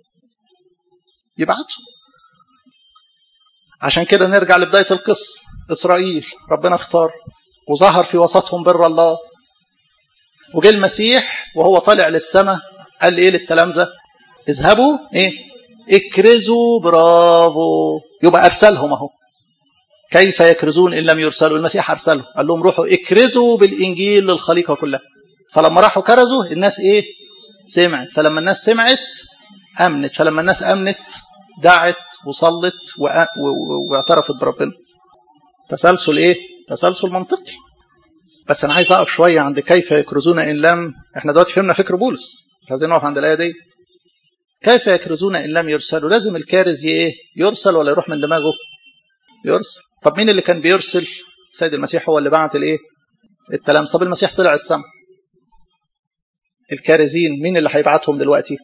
يبعته عشان كده نرجع لبداية القصة إسرائيل ربنا اختار وظهر في وسطهم بر الله وجه المسيح وهو طالع للسماء قال ايه للتلامذة اذهبوا ايه اكرزوا برافو يبقى ارسلهم اهو كيف يكرزون ان لم يرسلوا المسيح ارسلهم قال لهم روحوا اكرزوا بالانجيل للخليقه كلها فلما راحوا كرزوا الناس ايه سمعت فلما الناس سمعت امنت فلما الناس امنت دعت وصلت واعترفت بربنا تسلسل ايه تسلسل منطقي بس انا عايز اقف شويه عند كيف يكرزون ان لم احنا دلوقتي فهمنا فكر بولس بس عايزين نقف عند الايه دي كيف يكرزون ان لم يرسلوا لازم الكارز ايه يرسل ولا يروح من دماغه يرسل طب مين اللي كان بيرسل السيد المسيح هو اللي بعت الايه التلامذه طب المسيح طلع السماء الكارزين مين اللي هيبعتهم دلوقتي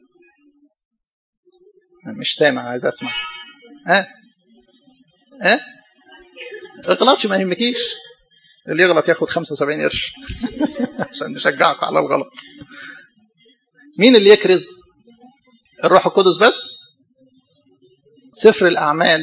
مش سامع عايز اسمع ها ها أه؟ اغلطش ما يهمكيش اللي يغلط ياخد 75 قرش عشان نشجعك على الغلط مين اللي يكرز الروح القدس بس سفر الأعمال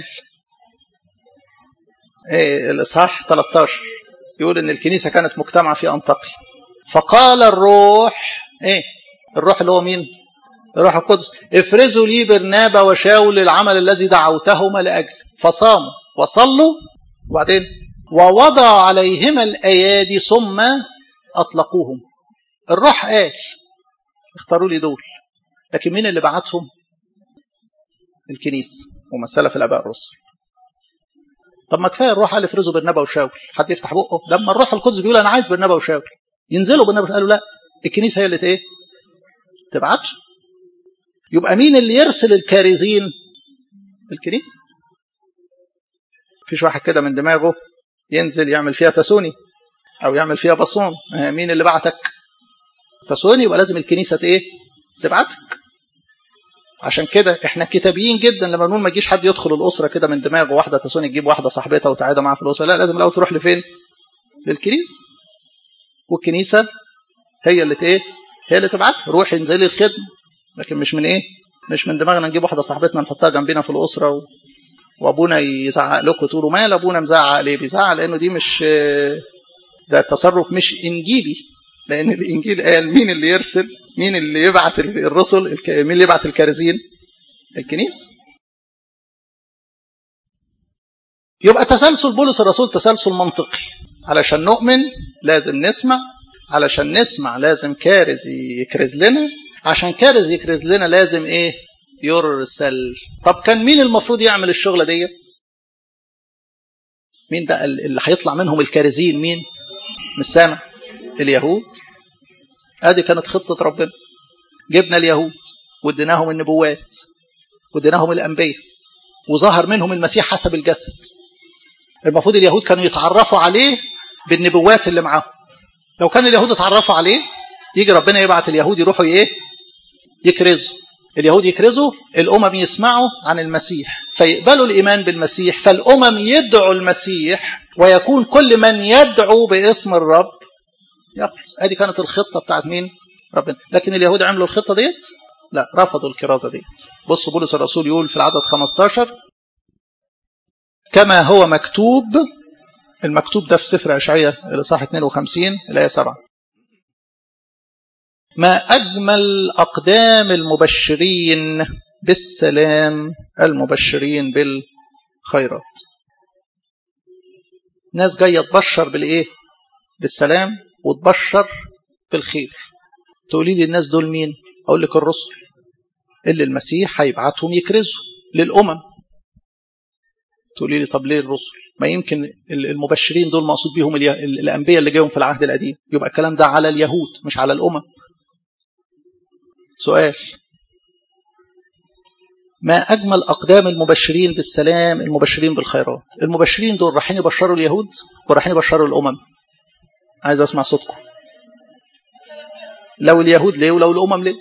إيه الإصحاح 13 يقول إن الكنيسة كانت مجتمعة في أنطاكيا فقال الروح إيه الروح اللي هو مين الروح القدس افرزوا لي برنابا وشاول للعمل الذي دعوتهما لأجل فصاموا وصلوا وبعدين ووضع عليهما الأيادي ثم أطلقوهم الروح قال اختاروا لي دول لكن مين اللي بعتهم الكنيسة ممثلة في الآباء الرسل طب ما كفايه الروح قال افرزوا برنابا وشاول حد يفتح بقه لما الروح القدس بيقول انا عايز برنابا وشاول ينزلوا برنابا قالوا لا الكنيسه هي اللي ايه تبعتش يبقى مين اللي يرسل الكارزين الكنيسه فيش واحد كده من دماغه ينزل يعمل فيها تسوني او يعمل فيها بصون مين اللي بعتك تسوني يبقى لازم الكنيسه ايه تبعتك عشان كده احنا كتابيين جدا لما بنقول ما يجيش حد يدخل الاسره كده من دماغه واحده تسوني تجيب واحده صاحبتها وتعادى معاها في الاسره لا لازم الاول تروح لفين للكنيسه والكنيسه هي اللي ايه هي اللي تبعتها روحي انزلي الخدمه لكن مش من ايه مش من دماغنا نجيب واحده صاحبتنا نحطها جنبنا في الاسره و... وابونا يزعق لكم تقولوا مال ابونا مزعق ليه بيزعق لانه دي مش ده تصرف مش انجيلي لان الانجيل قال مين اللي يرسل مين اللي يبعت الرسل مين اللي يبعت الكارزين الكنيسه يبقى تسلسل بولس الرسول تسلسل منطقي علشان نؤمن لازم نسمع علشان نسمع لازم كارز يكرز لنا عشان كارز يكرز لنا لازم ايه يرسل طب كان مين المفروض يعمل الشغلة ديت مين بقى اللي هيطلع منهم الكارزين مين من السماء اليهود ادي كانت خطة ربنا جبنا اليهود واديناهم النبوات واديناهم الانبياء وظهر منهم المسيح حسب الجسد المفروض اليهود كانوا يتعرفوا عليه بالنبوات اللي معاهم لو كان اليهود اتعرفوا عليه يجي ربنا يبعت اليهود يروحوا ايه يكرزوا اليهود يكرزوا الامم يسمعوا عن المسيح فيقبلوا الايمان بالمسيح فالامم يدعوا المسيح ويكون كل من يدعو باسم الرب يخلص ادي كانت الخطه بتاعت مين ربنا لكن اليهود عملوا الخطه ديت لا رفضوا الكرازه ديت بصوا بولس الرسول يقول في العدد 15 كما هو مكتوب المكتوب ده في سفر اشعياء الاصحاح 52 الايه 7 ما أجمل أقدام المبشرين بالسلام المبشرين بالخيرات ناس جاية تبشر بالإيه بالسلام وتبشر بالخير تقولي لي الناس دول مين أقول لك الرسل اللي المسيح هيبعتهم يكرزوا للأمم تقولي لي طب ليه الرسل ما يمكن المبشرين دول مقصود بيهم الأنبياء اللي جايهم في العهد القديم يبقى الكلام ده على اليهود مش على الأمم سؤال ما أجمل أقدام المبشرين بالسلام المبشرين بالخيرات المبشرين دول رايحين يبشروا اليهود ورايحين يبشروا الأمم عايز أسمع صوتكم لو اليهود ليه ولو الأمم ليه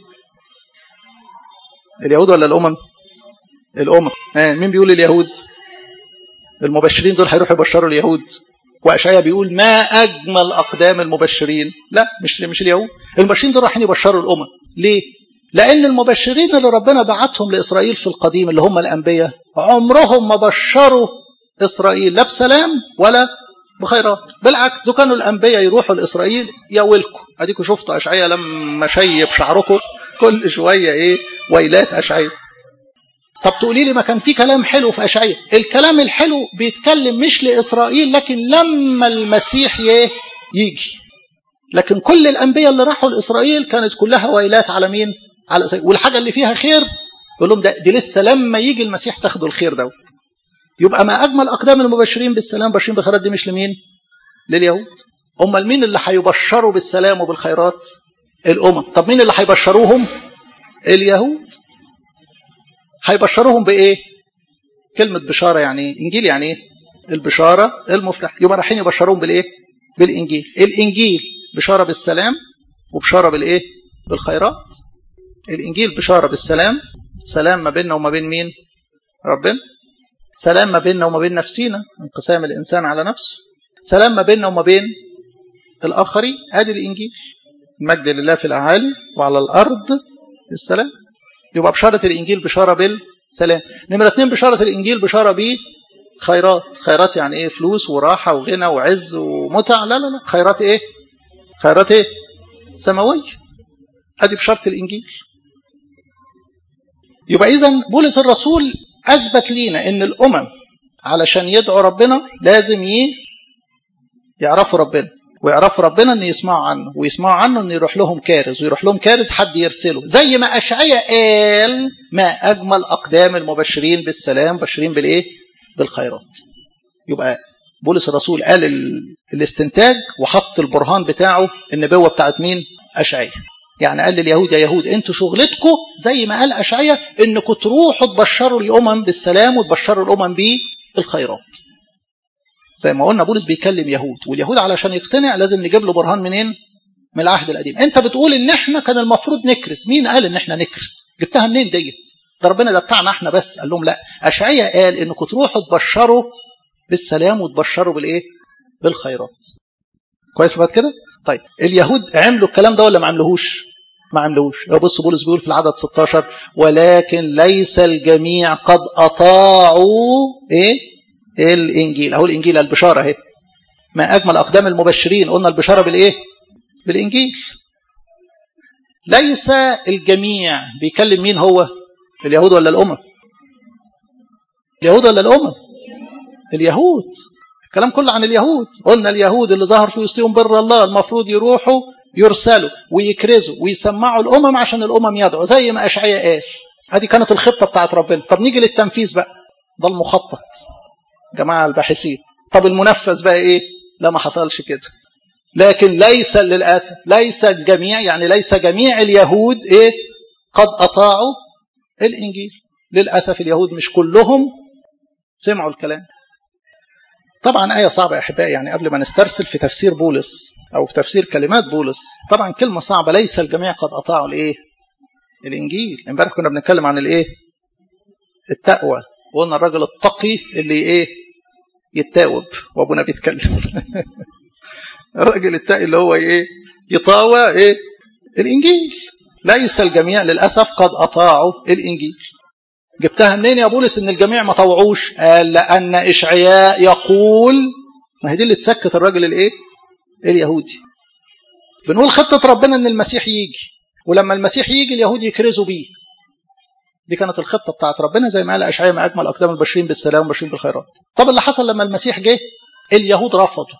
اليهود ولا الأمم الأمم آه مين بيقول اليهود المبشرين دول هيروحوا يبشروا اليهود واشعيا بيقول ما اجمل اقدام المبشرين لا مش مش اليهود المبشرين دول رايحين يبشروا الامم ليه لان المبشرين اللي ربنا بعتهم لاسرائيل في القديم اللي هم الانبياء عمرهم ما بشروا اسرائيل لا بسلام ولا بخيرات بالعكس دول كانوا الانبياء يروحوا لاسرائيل يا ويلكم اديكم شفتوا اشعيا لما شيب شعركم كل شويه ايه ويلات اشعيا طب تقولي لي ما كان في كلام حلو في اشعياء الكلام الحلو بيتكلم مش لاسرائيل لكن لما المسيح يجي لكن كل الانبياء اللي راحوا لاسرائيل كانت كلها ويلات على مين على إسرائيل. والحاجه اللي فيها خير يقول لهم ده دي لسه لما يجي المسيح تاخدوا الخير دوت يبقى ما اجمل اقدام المبشرين بالسلام بشرين بالخيرات دي مش لمين لليهود امال مين اللي هيبشروا بالسلام وبالخيرات الامم طب مين اللي هيبشروهم اليهود هيبشروهم بايه كلمه بشاره يعني ايه انجيل يعني ايه البشاره المفرح يبقى رايحين يبشروهم بالايه بالانجيل الانجيل بشاره بالسلام وبشاره بالايه بالخيرات الانجيل بشاره بالسلام سلام ما بيننا وما بين مين ربنا سلام ما بيننا وما بين نفسينا انقسام الانسان على نفسه سلام ما بيننا وما بين الاخرين ادي الانجيل المجد لله في الاعالي وعلى الارض السلام يبقى بشارة الإنجيل بشارة بالسلام نمرة اتنين بشارة الإنجيل بشارة بخيرات خيرات يعني إيه فلوس وراحة وغنى وعز ومتع لا لا لا خيرات إيه خيرات إيه سماوية هذه بشارة الإنجيل يبقى إذا بولس الرسول أثبت لينا إن الأمم علشان يدعوا ربنا لازم يعرفوا ربنا ويعرفوا ربنا ان يسمعوا عنه ويسمعوا عنه ان يروح لهم كارز ويروح لهم كارز حد يرسله زي ما اشعياء قال ما اجمل اقدام المبشرين بالسلام بشرين بالايه بالخيرات يبقى بولس الرسول قال ال... الاستنتاج وحط البرهان بتاعه النبوه بتاعت مين اشعياء يعني قال لليهود يا يهود انتوا شغلتكم زي ما قال اشعياء انكم تروحوا تبشروا الامم بالسلام وتبشروا الامم بالخيرات زي ما قلنا بولس بيكلم يهود واليهود علشان يقتنع لازم نجيب له برهان منين من العهد القديم انت بتقول ان احنا كان المفروض نكرس مين قال ان احنا نكرس جبتها منين ديت ده ربنا ده بتاعنا احنا بس قال لهم لا اشعياء قال انكم تروحوا تبشروا بالسلام وتبشروا بالايه بالخيرات كويس لغايه كده طيب اليهود عملوا الكلام ده ولا ما عملوهوش ما عملوش بص بولس بيقول في العدد 16 ولكن ليس الجميع قد اطاعوا ايه الانجيل اهو الانجيل البشاره اهي ما اجمل اقدام المبشرين قلنا البشاره بالايه بالانجيل ليس الجميع بيكلم مين هو اليهود ولا الامم اليهود ولا الامم اليهود الكلام كله عن اليهود قلنا اليهود اللي ظهر في وسطهم بر الله المفروض يروحوا يرسلوا ويكرزوا ويسمعوا الامم عشان الامم يدعوا زي ما اشعياء قال هذه كانت الخطه بتاعت ربنا طب نيجي للتنفيذ بقى ده المخطط جماعه الباحثين طب المنفذ بقى ايه لا ما حصلش كده لكن ليس للاسف ليس الجميع يعني ليس جميع اليهود ايه قد اطاعوا الانجيل للاسف اليهود مش كلهم سمعوا الكلام طبعا آية صعبة يا أحبائي يعني قبل ما نسترسل في تفسير بولس أو في تفسير كلمات بولس طبعا كلمة صعبة ليس الجميع قد أطاعوا الإيه؟ الإنجيل امبارح كنا بنتكلم عن الإيه؟ التقوى وقلنا الراجل التقي اللي إيه؟ يتاوب وأبونا بيتكلم الراجل التقي اللي هو إيه؟ يطاوى إيه؟ الإنجيل ليس الجميع للأسف قد أطاعوا الإنجيل جبتها منين يا بولس ان الجميع ما طوعوش قال لان اشعياء يقول ما هي دي اللي تسكت الراجل الايه اليهودي بنقول خطه ربنا ان المسيح يجي ولما المسيح يجي اليهود يكرزوا بيه دي كانت الخطه بتاعت ربنا زي ما قال اشعياء ما اجمل اقدام البشرين بالسلام والبشرين بالخيرات طب اللي حصل لما المسيح جه اليهود رفضوا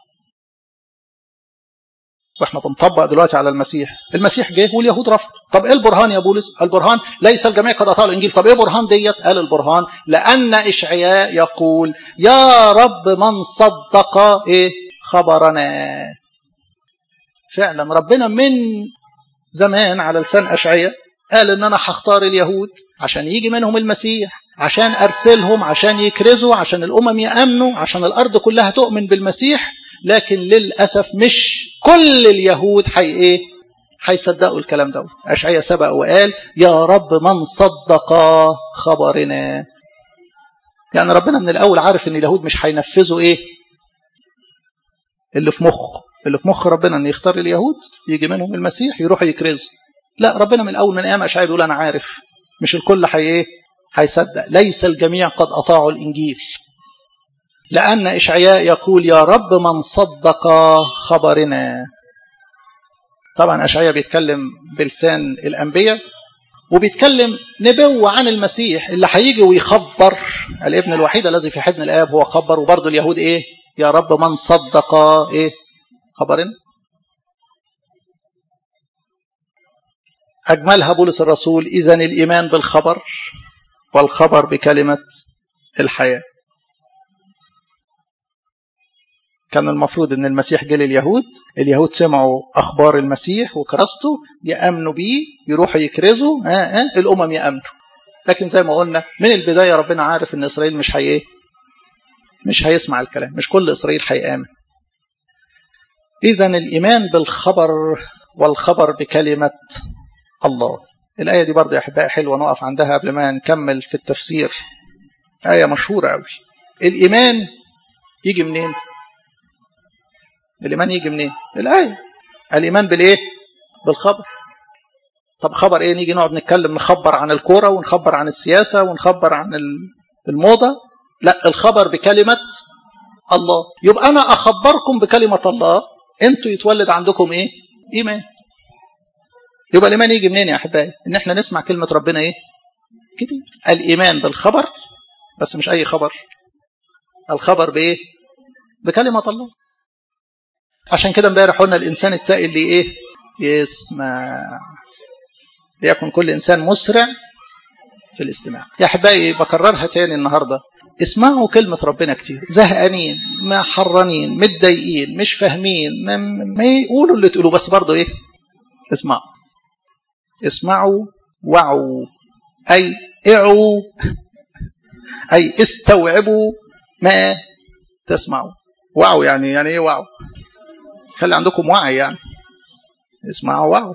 واحنا بنطبق دلوقتي على المسيح المسيح جه واليهود رفضوا طب ايه البرهان يا بولس البرهان ليس الجميع قد اطاعوا الانجيل طب ايه برهان ديت قال البرهان لان اشعياء يقول يا رب من صدق ايه خبرنا فعلا ربنا من زمان على لسان اشعياء قال ان انا هختار اليهود عشان يجي منهم المسيح عشان ارسلهم عشان يكرزوا عشان الامم يامنوا عشان الارض كلها تؤمن بالمسيح لكن للأسف مش كل اليهود حي إيه هيصدقوا الكلام دوت أشعيا سبق وقال يا رب من صدق خبرنا يعني ربنا من الأول عارف إن اليهود مش هينفذوا إيه اللي في مخه اللي في مخ ربنا إن يختار اليهود يجي منهم المسيح يروحوا يكرزوا لا ربنا من الأول من أيام أشعيا بيقول أنا عارف مش الكل حي إيه هيصدق ليس الجميع قد أطاعوا الإنجيل لأن إشعياء يقول يا رب من صدق خبرنا طبعا أشعياء بيتكلم بلسان الأنبياء وبيتكلم نبوة عن المسيح اللي هيجي ويخبر الابن الوحيد الذي في حضن الآب هو خبر وبرضه اليهود إيه يا رب من صدق إيه خبرنا أجملها بولس الرسول إذا الإيمان بالخبر والخبر بكلمة الحياه كان المفروض ان المسيح جه لليهود اليهود سمعوا اخبار المسيح وكراسته يامنوا بيه يروحوا يكرزوا آه آه الامم يامنوا لكن زي ما قلنا من البدايه ربنا عارف ان اسرائيل مش هي مش هيسمع الكلام مش كل اسرائيل هيامن اذا الايمان بالخبر والخبر بكلمه الله الايه دي برضه يا احبائي حلوه نقف عندها قبل ما نكمل في التفسير ايه مشهوره قوي الايمان يجي منين الإيمان يجي منين؟ الآية الإيمان بالإيه؟ بالخبر طب خبر إيه؟ نيجي نقعد نتكلم نخبر عن الكورة ونخبر عن السياسة ونخبر عن الموضة لا الخبر بكلمة الله يبقى أنا أخبركم بكلمة الله أنتوا يتولد عندكم إيه؟ إيمان يبقى الإيمان يجي منين يا أحبائي؟ إن إحنا نسمع كلمة ربنا إيه؟ كتير الإيمان بالخبر بس مش أي خبر الخبر بإيه؟ بكلمة الله عشان كده امبارح قلنا الانسان التائب اللي ايه يسمع ليكن كل انسان مسرع في الاستماع يا احبائي بكررها تاني النهارده اسمعوا كلمة ربنا كتير زهقانين محرنين متضايقين مش فاهمين ما, ما يقولوا اللي تقولوا بس برضه ايه اسمعوا اسمعوا وعوا اي اعوا اي استوعبوا ما تسمعوا وعوا يعني يعني ايه وعوا خلي عندكم وعي يعني اسمعوا واو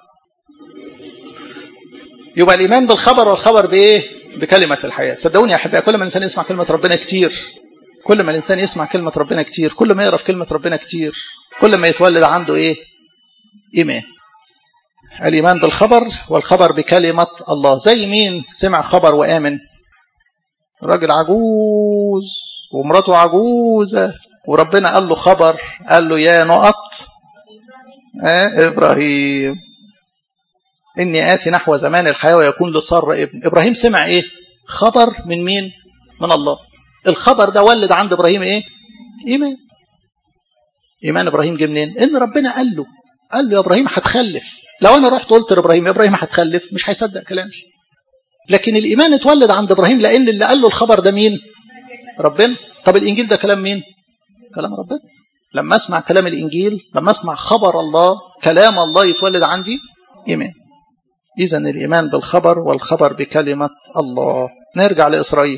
يبقى الإيمان بالخبر والخبر بإيه بكلمة الحياة صدقوني يا أحبائي كل ما الإنسان يسمع كلمة ربنا كتير كل ما الإنسان يسمع كلمة ربنا كتير كل ما يقرأ في كلمة ربنا كتير كل ما يتولد عنده إيه إيمان الإيمان بالخبر والخبر بكلمة الله زي مين سمع خبر وآمن راجل عجوز ومراته عجوزة وربنا قال له خبر قال له يا نقط آه إبراهيم إني آتي نحو زمان الحياة ويكون لصار ابن إبراهيم سمع إيه خبر من مين من الله الخبر ده ولد عند إبراهيم إيه إيمان إيمان إبراهيم جه منين إن ربنا قال له قال له يا إبراهيم هتخلف لو أنا رحت قلت لإبراهيم يا إبراهيم هتخلف مش هيصدق كلامي لكن الإيمان اتولد عند إبراهيم لأن اللي قال له الخبر ده مين ربنا طب الإنجيل ده كلام مين كلام ربنا لما أسمع كلام الإنجيل لما أسمع خبر الله كلام الله يتولد عندي إيمان إذا الإيمان بالخبر والخبر بكلمة الله نرجع لإسرائيل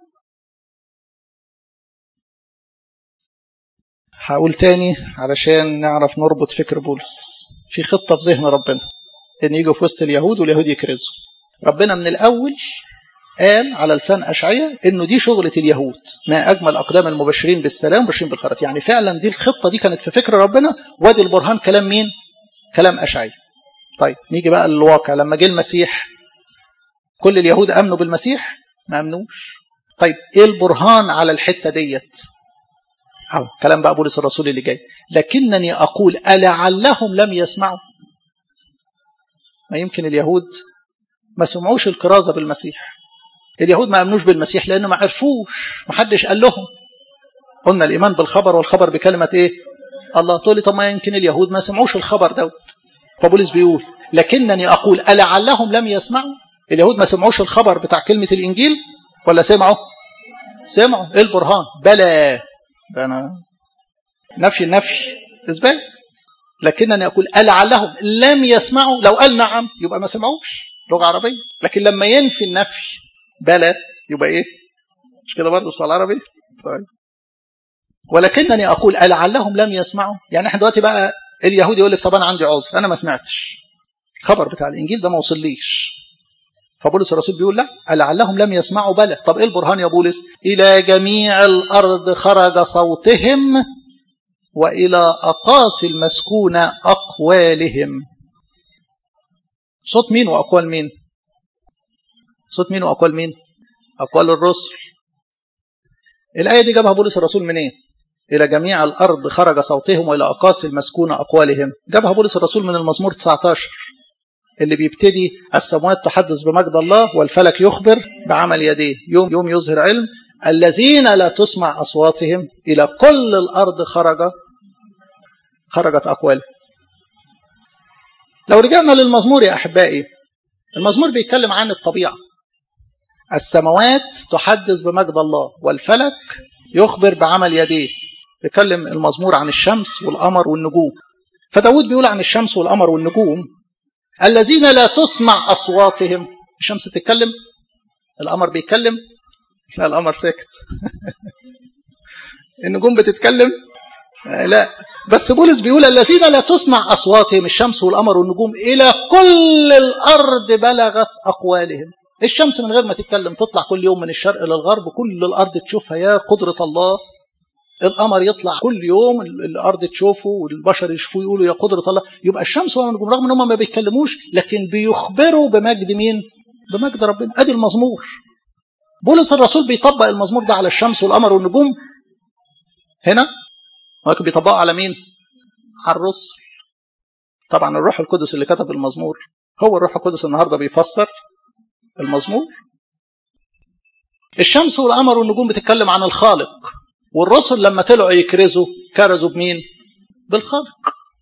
هقول تاني علشان نعرف نربط فكر بولس في خطة في ذهن ربنا إن يجوا في وسط اليهود واليهود يكرزوا ربنا من الأول قال على لسان أشعية إنه دي شغلة اليهود ما أجمل أقدام المبشرين بالسلام وبشرين بالخيرات يعني فعلا دي الخطة دي كانت في فكر ربنا وادي البرهان كلام مين؟ كلام أشعية طيب نيجي بقى للواقع لما جه المسيح كل اليهود امنوا بالمسيح ما امنوش طيب ايه البرهان على الحته ديت أو كلام بقى بولس الرسول اللي جاي لكنني اقول ألعلهم لم يسمعوا ما يمكن اليهود ما سمعوش الكرازه بالمسيح اليهود ما امنوش بالمسيح لانه ما عرفوش ما حدش قال لهم قلنا الايمان بالخبر والخبر بكلمه ايه الله تقول لي طب ما يمكن اليهود ما سمعوش الخبر دوت فبولس بيقول لكنني أقول ألعلهم لم يسمعوا اليهود ما سمعوش الخبر بتاع كلمة الإنجيل ولا سمعوا سمعوا إيه البرهان بلى ده أنا نفي النفي إثبات لكنني أقول ألعلهم لم يسمعوا لو قال نعم يبقى ما سمعوش لغة عربية لكن لما ينفي النفي بلى يبقى إيه مش كده برضه بصوت العربي طيب ولكنني أقول ألعلهم لم يسمعوا يعني احنا دلوقتي بقى اليهودي يقول لك طب انا عندي عذر انا ما سمعتش الخبر بتاع الانجيل ده ما وصليش فبولس الرسول بيقول لا لعلهم لم يسمعوا بلى طب ايه البرهان يا بولس الى جميع الارض خرج صوتهم والى اقاصي المسكونه اقوالهم صوت مين واقوال مين صوت مين واقوال مين اقوال الرسل الايه دي جابها بولس الرسول منين إيه؟ إلى جميع الأرض خرج صوتهم وإلى أقاصي المسكونة أقوالهم جابها بولس الرسول من المزمور 19 اللي بيبتدي السماوات تحدث بمجد الله والفلك يخبر بعمل يديه يوم يوم يظهر علم الذين لا تسمع أصواتهم إلى كل الأرض خرج خرجت أقوالهم لو رجعنا للمزمور يا أحبائي المزمور بيتكلم عن الطبيعة السماوات تحدث بمجد الله والفلك يخبر بعمل يديه بيتكلم المزمور عن الشمس والقمر والنجوم فداود بيقول عن الشمس والقمر والنجوم الذين لا تسمع أصواتهم الشمس تتكلم القمر بيتكلم لا القمر ساكت النجوم بتتكلم لا بس بولس بيقول الذين لا تسمع أصواتهم الشمس والقمر والنجوم إلى كل الأرض بلغت أقوالهم الشمس من غير ما تتكلم تطلع كل يوم من الشرق للغرب كل الأرض تشوفها يا قدرة الله القمر يطلع كل يوم الأرض تشوفه والبشر يشوفوه يقولوا يا قدرة الله يبقى الشمس والنجوم رغم ان هم ما بيتكلموش لكن بيخبروا بمجد مين بمجد ربنا ادي المزمور بولس الرسول بيطبق المزمور ده على الشمس والقمر والنجوم هنا ولكن بيطبقه على مين على الرسل طبعا الروح القدس اللي كتب المزمور هو الروح القدس النهارده بيفسر المزمور الشمس والقمر والنجوم بتتكلم عن الخالق والرسل لما طلعوا يكرزوا كرزوا بمين بالخالق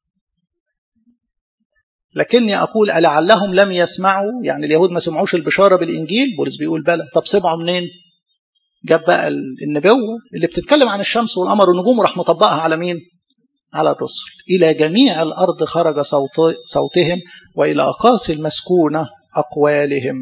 لكني أقول ألعلهم لم يسمعوا يعني اليهود ما سمعوش البشارة بالإنجيل بولس بيقول بلى طب سمعوا منين جاب بقى النبوة اللي بتتكلم عن الشمس والقمر والنجوم وراح مطبقها على مين على الرسل إلى جميع الأرض خرج صوت صوتهم وإلى أقاصي المسكونة أقوالهم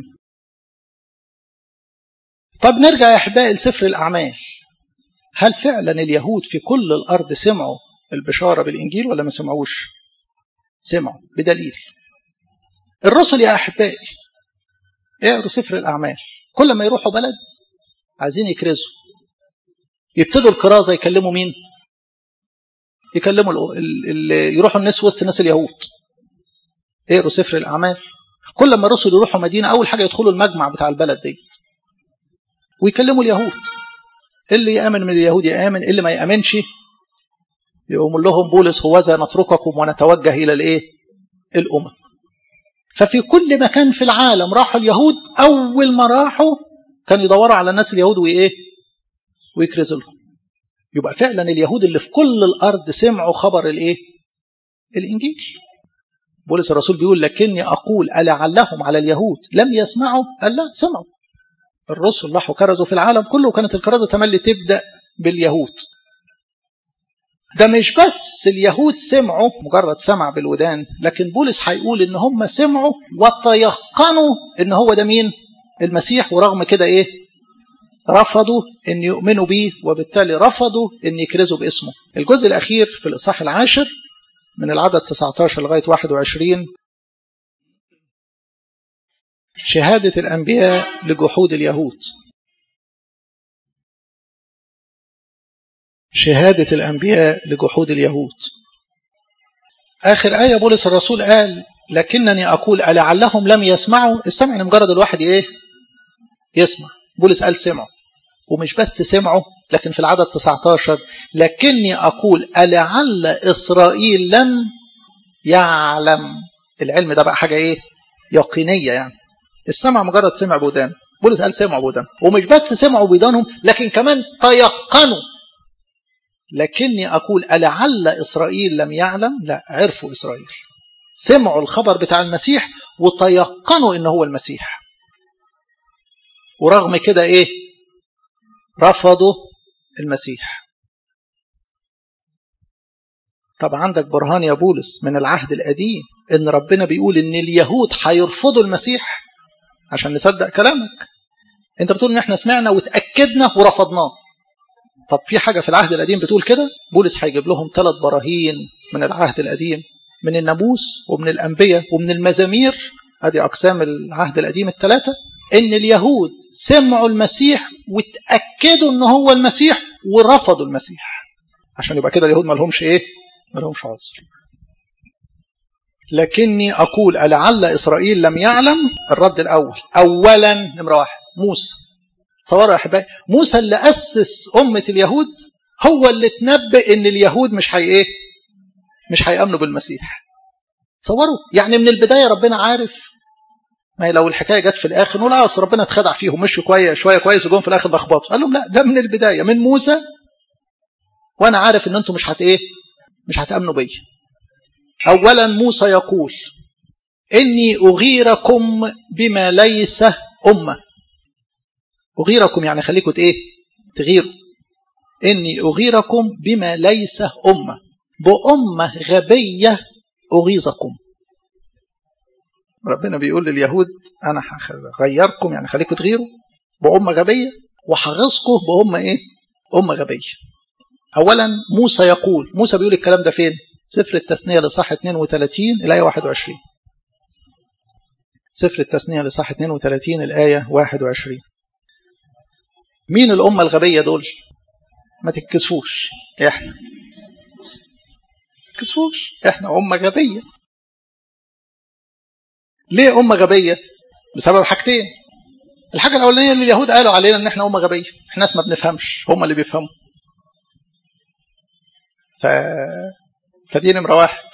طب نرجع يا أحبائي لسفر الأعمال هل فعلا اليهود في كل الأرض سمعوا البشارة بالإنجيل ولا ما سمعوش سمعوا بدليل الرسل يا أحبائي اقروا سفر الأعمال كل ما يروحوا بلد عايزين يكرزوا يبتدوا الكرازة يكلموا مين يكلموا ال ال يروحوا الناس وسط الناس اليهود اقروا سفر الأعمال كل ما الرسل يروحوا مدينة أول حاجة يدخلوا المجمع بتاع البلد ديت ويكلموا اليهود اللي يأمن من اليهود يأمن اللي ما يأمنش يقوم لهم بولس هوذا نترككم ونتوجه إلى الإيه؟ الأمم ففي كل مكان في العالم راحوا اليهود أول ما راحوا كانوا يدوروا على الناس اليهود وإيه؟ ويكرزوا لهم يبقى فعلا اليهود اللي في كل الأرض سمعوا خبر الإيه؟ الإنجيل بولس الرسول بيقول لكني أقول ألعلهم على اليهود لم يسمعوا قال لا سمعوا الرسل راحوا كرزوا في العالم كله وكانت الكرازة تملي تبدأ باليهود ده مش بس اليهود سمعوا مجرد سمع بالودان لكن بولس هيقول ان هم سمعوا وتيقنوا ان هو ده مين المسيح ورغم كده ايه رفضوا ان يؤمنوا بيه وبالتالي رفضوا ان يكرزوا باسمه الجزء الاخير في الاصحاح العاشر من العدد 19 لغايه 21 شهاده الانبياء لجحود اليهود شهادة الأنبياء لجحود اليهود آخر آية بولس الرسول قال لكنني أقول ألعلهم لم يسمعوا السمع إن مجرد الواحد إيه يسمع بولس قال سمعوا ومش بس سمعوا لكن في العدد 19 لكني أقول ألعل إسرائيل لم يعلم العلم ده بقى حاجة إيه يقينية يعني السمع مجرد سمع بودان بولس قال سمعوا بودان ومش بس سمعوا بودانهم لكن كمان تيقنوا لكني أقول ألعل إسرائيل لم يعلم لا عرفوا إسرائيل سمعوا الخبر بتاع المسيح وتيقنوا إن هو المسيح ورغم كده إيه رفضوا المسيح طب عندك برهان يا بولس من العهد القديم إن ربنا بيقول إن اليهود هيرفضوا المسيح عشان نصدق كلامك انت بتقول ان احنا سمعنا وتأكدنا ورفضناه طب في حاجة في العهد القديم بتقول كده بولس هيجيب لهم ثلاث براهين من العهد القديم من الناموس ومن الأنبياء ومن المزامير هذه أقسام العهد القديم الثلاثة إن اليهود سمعوا المسيح وتأكدوا إن هو المسيح ورفضوا المسيح عشان يبقى كده اليهود ما لهمش إيه؟ ما لهمش عذر لكني أقول ألعل إسرائيل لم يعلم الرد الأول أولا نمرة واحد موسى تصوروا يا احبائي موسى اللي اسس امه اليهود هو اللي تنبئ ان اليهود مش هي ايه مش هيامنوا بالمسيح تصوروا يعني من البدايه ربنا عارف ما لو الحكايه جت في الاخر نقول اه ربنا اتخدع فيهم مشوا كويس شويه كويس وجم في الاخر لخبطوا قال لهم لا ده من البدايه من موسى وانا عارف ان انتم مش هت ايه مش هتامنوا بيا اولا موسى يقول اني اغيركم بما ليس امه أغيركم يعني خليكم إيه تغيروا إني أغيركم بما ليس أمة بأمة غبية أغيظكم ربنا بيقول لليهود أنا هغيركم يعني خليكم تغيروا بأمة غبية وحغظكم بأمة إيه أمة غبية أولا موسى يقول موسى بيقول الكلام ده فين سفر التثنية لصح 32 الآية 21 سفر التثنية لصح 32 الآية 21 مين الأمة الغبية دول ما تتكسفوش احنا تتكسفوش احنا أمة غبية ليه أمة غبية بسبب حاجتين الحاجة الأولانية اللي اليهود قالوا علينا إن احنا أمة غبية احنا ناس ما بنفهمش هم اللي بيفهموا ف... فدي نمرة واحد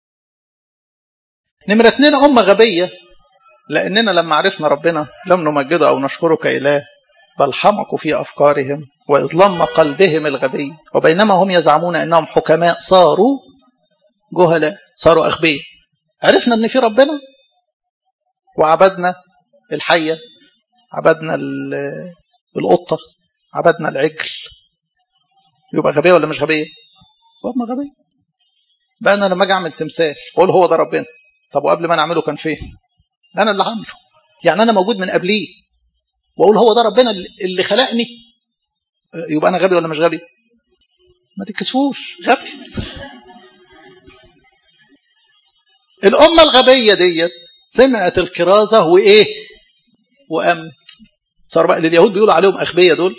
نمرة اتنين أمة غبية لأننا لما عرفنا ربنا لم نمجده أو نشكره كإله بل حمقوا في أفكارهم وإظلم قلبهم الغبي وبينما هم يزعمون أنهم حكماء صاروا جهلاء صاروا أغبياء عرفنا أن في ربنا وعبدنا الحية عبدنا القطة عبدنا العجل يبقى غبية ولا مش غبية؟ هم غبية بقى أنا لما أجي أعمل تمثال أقول هو ده ربنا طب وقبل ما أنا أعمله كان فين؟ أنا اللي عامله يعني أنا موجود من قبليه واقول هو ده ربنا اللي خلقني يبقى انا غبي ولا مش غبي ما تكسفوش غبي الأمة الغبية ديت سمعت الكرازة وإيه وأمنت صار بقى لليهود بيقولوا عليهم أغبياء دول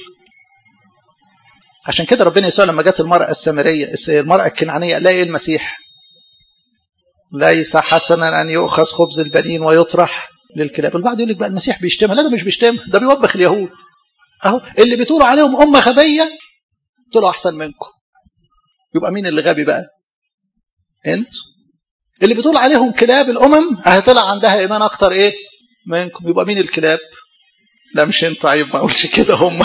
عشان كده ربنا يسوع لما جت المرأة السامرية المرأة الكنعانية قال ايه المسيح ليس حسنا أن يؤخذ خبز البنين ويطرح للكلاب البعض يقول لك بقى المسيح بيشتمها لا ده مش بيشتمها ده بيوبخ اليهود اهو اللي بتقولوا عليهم أمة غبية طلعوا أحسن منكم يبقى مين اللي غبي بقى انت اللي بتقول عليهم كلاب الأمم هتطلع عندها إيمان أكتر إيه منكم يبقى مين الكلاب لا مش انتوا عيب ما اقولش كده هم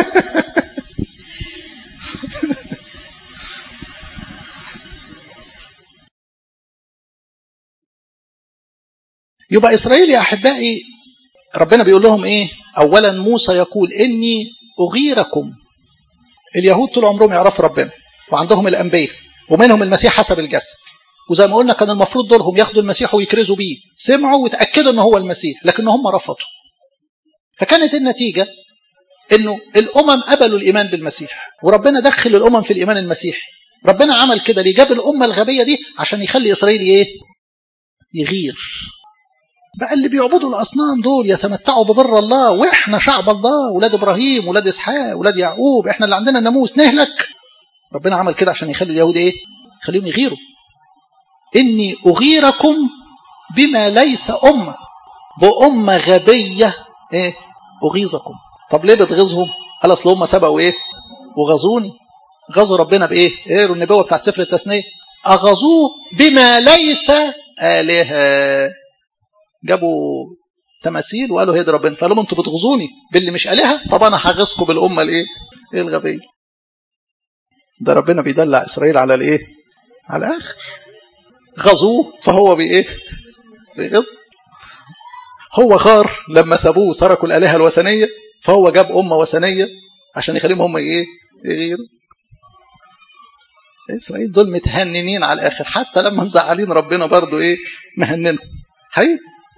يبقى إسرائيل يا أحبائي ربنا بيقول لهم إيه أولا موسى يقول إني أغيركم اليهود طول عمرهم يعرفوا ربنا وعندهم الأنبياء ومنهم المسيح حسب الجسد وزي ما قلنا كان المفروض دولهم ياخدوا المسيح ويكرزوا بيه سمعوا وتأكدوا ان هو المسيح لكن هم رفضوا فكانت النتيجة انه الامم قبلوا الايمان بالمسيح وربنا دخل الامم في الايمان المسيحي ربنا عمل كده ليه جاب الامه الغبيه دي عشان يخلي اسرائيل ايه يغير بقى اللي بيعبدوا الاصنام دول يتمتعوا ببر الله واحنا شعب الله ولاد ابراهيم ولاد اسحاق ولاد يعقوب احنا اللي عندنا الناموس نهلك ربنا عمل كده عشان يخلي اليهود ايه خليهم يغيروا إني أغيركم بما ليس أمة بأمة غبية إيه أغيظكم طب ليه بتغيظهم قال أصل هم سبقوا إيه وغزوني غزوا ربنا بإيه إيه النبوة بتاعت سفر التثنية أغزوه بما ليس آلهة جابوا تماثيل وقالوا هيد ربنا فقالوا انتوا بتغزوني باللي مش آلهة طب أنا هغزكم بالأمة الإيه إيه الغبية ده ربنا بيدلع إسرائيل على الإيه على الآخر غزوه فهو بإيه بيغز هو غار لما سابوه تركوا الآلهة الوثنية فهو جاب أمة وثنية عشان يخليهم هم إيه يغيروا إسرائيل دول متهننين على الآخر حتى لما مزعلين ربنا برضو إيه مهننهم حقيقي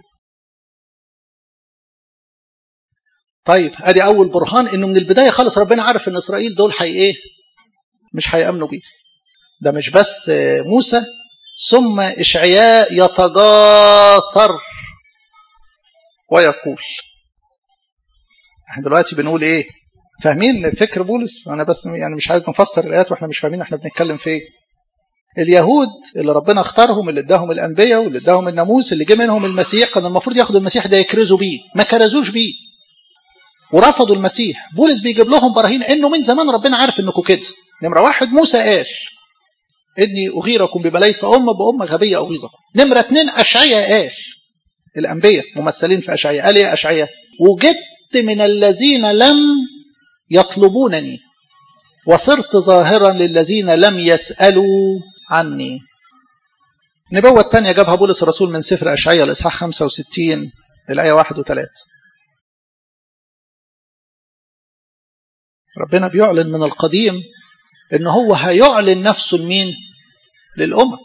طيب ادي اول برهان انه من البدايه خالص ربنا عارف ان اسرائيل دول حي ايه مش هيامنوا بيه ده مش بس موسى ثم إشعياء يتجاسر ويقول احنا دلوقتي بنقول ايه فاهمين فكر بولس انا بس يعني مش عايز نفسر الايات واحنا مش فاهمين احنا بنتكلم في ايه اليهود اللي ربنا اختارهم اللي اداهم الانبياء واللي اداهم الناموس اللي جه منهم المسيح كان المفروض ياخدوا المسيح ده يكرزوا بيه ما كرزوش بيه ورفضوا المسيح بولس بيجيب لهم براهين انه من زمان ربنا عارف انكم كده نمره واحد موسى قال إني أغيركم بما ليس أمة بأمة غبية أغيظكم نمرة اتنين أشعية قال الأنبياء ممثلين في أشعية قال إيه أشعية وجدت من الذين لم يطلبونني وصرت ظاهرا للذين لم يسألوا عني النبوة الثانية جابها بولس الرسول من سفر أشعية الإصحاح 65 الآية 1 و3 ربنا بيعلن من القديم ان هو هيعلن نفسه لمين للأمم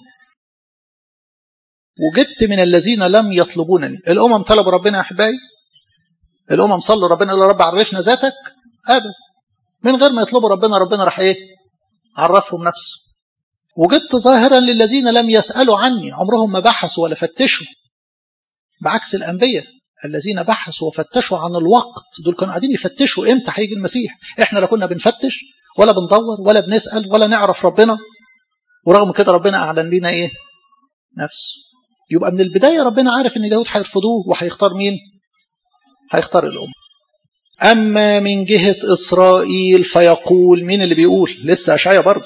وجدت من الذين لم يطلبونني الأمم طلبوا ربنا يا أحبائي الأمم صلوا ربنا قالوا رب عرفنا ذاتك أبدا من غير ما يطلبوا ربنا ربنا راح إيه عرفهم نفسه وجدت ظاهرا للذين لم يسألوا عني عمرهم ما بحثوا ولا فتشوا بعكس الأنبياء الذين بحثوا وفتشوا عن الوقت دول كانوا قاعدين يفتشوا امتى هيجي المسيح احنا لا كنا بنفتش ولا بندور ولا بنسأل ولا نعرف ربنا ورغم كده ربنا أعلن لنا إيه نفسه يبقى من البداية ربنا عارف إن اليهود هيرفضوه وهيختار مين هيختار الأم أما من جهة إسرائيل فيقول مين اللي بيقول لسه أشعيا برضه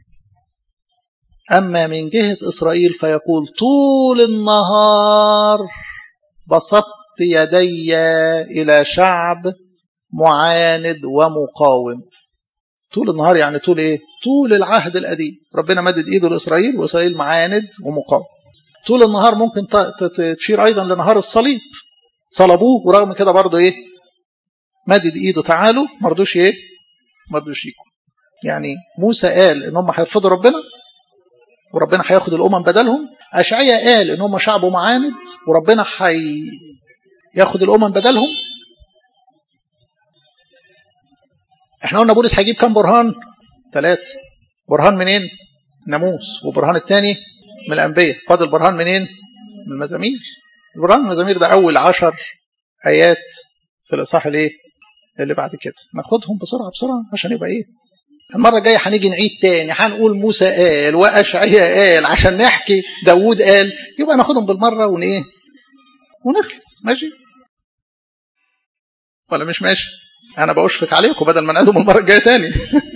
أما من جهة إسرائيل فيقول طول النهار بسطت يدي إلى شعب معاند ومقاوم طول النهار يعني طول ايه طول العهد القديم ربنا مدد ايده لاسرائيل واسرائيل معاند ومقاوم طول النهار ممكن تشير ايضا لنهار الصليب صلبوه ورغم كده برضه ايه مدد ايده تعالوا ما رضوش ايه ما رضوش يجوا يعني موسى قال ان هم هيرفضوا ربنا وربنا هياخد الامم بدلهم اشعيا قال ان هم شعب معاند وربنا هياخد الامم بدلهم احنا قلنا بولس هيجيب كام برهان ثلاثة برهان منين ناموس وبرهان الثاني من الأنبياء فاضل برهان منين من المزامير برهان المزامير ده أول عشر آيات في الإصحاح الإيه اللي بعد كده ناخدهم بسرعة بسرعة عشان يبقى إيه المرة الجاية هنيجي نعيد تاني هنقول موسى قال وأشعياء قال عشان نحكي داوود قال يبقى ناخدهم بالمرة ون إيه ونخلص ماشي ولا مش ماشي أنا بأشفق عليكم بدل ما نعيدهم المرة الجاية تاني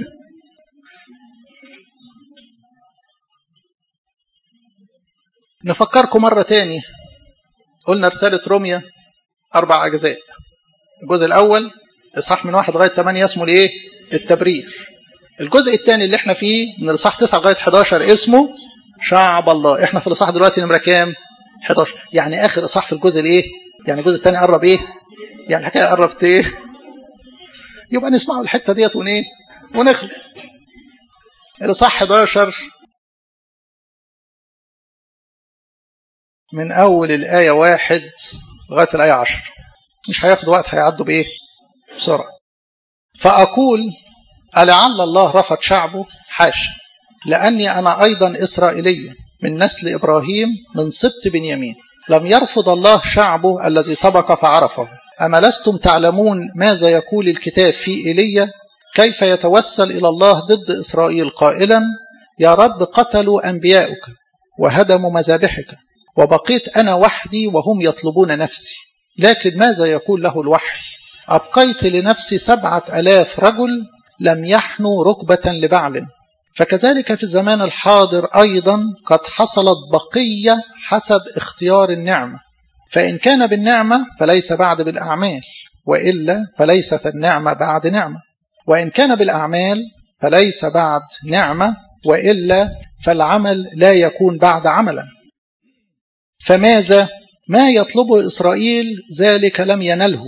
نفكركم مرة تاني قلنا رسالة روميا أربع أجزاء الجزء الأول إصحاح من واحد لغاية 8 اسمه الإيه؟ التبرير الجزء الثاني اللي احنا فيه من الإصحاح 9 لغاية 11 اسمه شعب الله احنا في الإصحاح دلوقتي نمرة كام؟ 11 يعني آخر إصحاح في الجزء الإيه؟ يعني الجزء الثاني قرب إيه؟ يعني الحكاية قربت إيه؟ يبقى نسمعوا الحتة ديت ونإيه؟ ونخلص الإصحاح 11 من أول الآية واحد لغاية الآية عشر مش هياخدوا وقت هيعدوا بإيه بسرعة فأقول ألعل الله رفض شعبه حاشا لأني أنا أيضا إسرائيلي من نسل إبراهيم من سبط بنيامين لم يرفض الله شعبه الذي سبق فعرفه أما لستم تعلمون ماذا يقول الكتاب في إيليا كيف يتوسل إلى الله ضد إسرائيل قائلا يا رب قتلوا أنبياؤك وهدموا مذابحك وبقيت أنا وحدي وهم يطلبون نفسي لكن ماذا يقول له الوحي أبقيت لنفسي سبعة ألاف رجل لم يحنوا ركبة لبعل فكذلك في الزمان الحاضر أيضا قد حصلت بقية حسب اختيار النعمة فإن كان بالنعمة فليس بعد بالأعمال وإلا فليست النعمة بعد نعمة وإن كان بالأعمال فليس بعد نعمة وإلا فالعمل لا يكون بعد عملا فماذا ما يطلبه إسرائيل ذلك لم ينله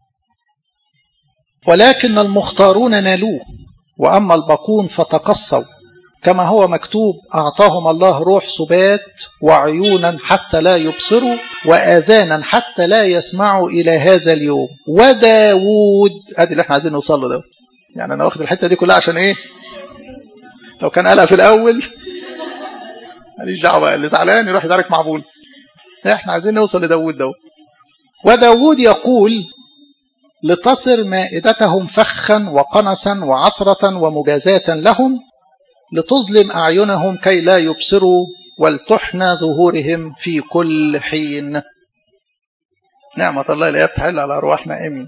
ولكن المختارون نالوه وأما الباقون فتقصوا كما هو مكتوب أعطاهم الله روح سبات وعيونا حتى لا يبصروا وآذانا حتى لا يسمعوا إلى هذا اليوم وداود ادي اللي احنا عايزين نوصل له ده يعني أنا واخد الحتة دي كلها عشان إيه لو كان قالها في الأول ماليش دعوة اللي زعلان يروح يدارك مع بولس احنا عايزين نوصل لداود دوت وداود يقول لتصر مائدتهم فخا وقنسا وعثرة ومجازاة لهم لتظلم أعينهم كي لا يبصروا ولتحنى ظهورهم في كل حين نعمة الله اللي تحل على أرواحنا آمين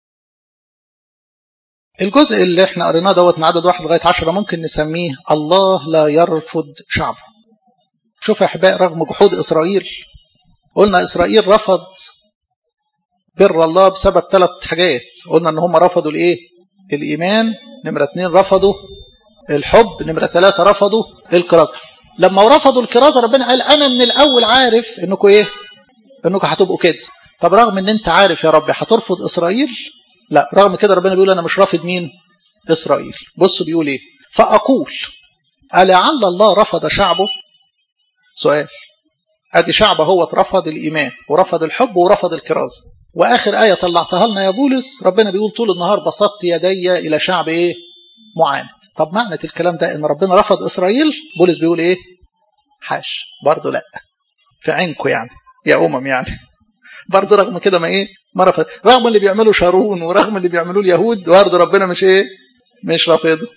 الجزء اللي احنا قريناه دوت من عدد واحد لغاية عشرة ممكن نسميه الله لا يرفض شعبه شوف يا أحباء رغم جحود إسرائيل قلنا إسرائيل رفض بر الله بسبب ثلاث حاجات قلنا ان هم رفضوا الايه الايمان نمرة اتنين رفضوا الحب نمرة ثلاثة رفضوا الكرازة لما رفضوا الكرازة ربنا قال انا من الاول عارف انكم ايه انكم هتبقوا كده طب رغم ان انت عارف يا ربي هترفض اسرائيل لا رغم كده ربنا بيقول انا مش رافض مين اسرائيل بصوا بيقول ايه فاقول ألعل الله رفض شعبه سؤال ادي شعب هو اترفض الايمان ورفض الحب ورفض الكرازه واخر ايه طلعتها لنا يا بولس ربنا بيقول طول النهار بسطت يدي الى شعب ايه معاند طب معنى الكلام ده ان ربنا رفض اسرائيل بولس بيقول ايه حاش برضه لا في عينكم يعني يا امم يعني برضه رغم كده ما ايه ما رفض رغم اللي بيعملوا شارون ورغم اللي بيعملوه اليهود برضه ربنا مش ايه مش رافضه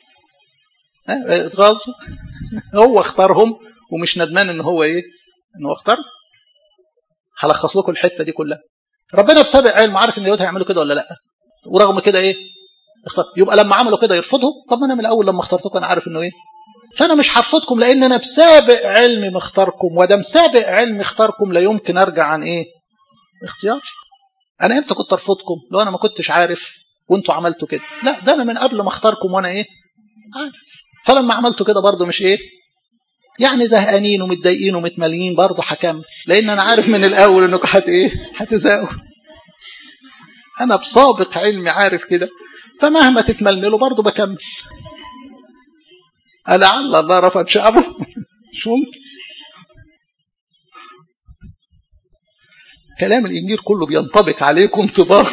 اتغاظوا هو اختارهم ومش ندمان ان هو ايه ان هو اختار هلخص لكم الحته دي كلها ربنا بسابق علم عارف ان اليهود هيعملوا كده ولا لا ورغم كده ايه اختار يبقى لما عملوا كده يرفضهم طب انا من الاول لما اخترتكم انا عارف انه ايه فانا مش هرفضكم لان انا بسابق علمي مختاركم وده مسابق علمي اختاركم لا يمكن ارجع عن ايه اختياري انا امتى كنت ارفضكم لو انا ما كنتش عارف وانتوا عملتوا كده لا ده انا من قبل ما اختاركم وانا ايه عارف فلما عملتوا كده برضه مش ايه يعني زهقانين ومتضايقين ومتمليين برضه هكمل لان انا عارف من الاول انكم هت ايه هتزهقوا انا بسابق علمي عارف كده فمهما تتململوا برضه بكمل ألعل الله رفض شعبه مش ممكن كلام الإنجيل كله بينطبق عليكم انطباق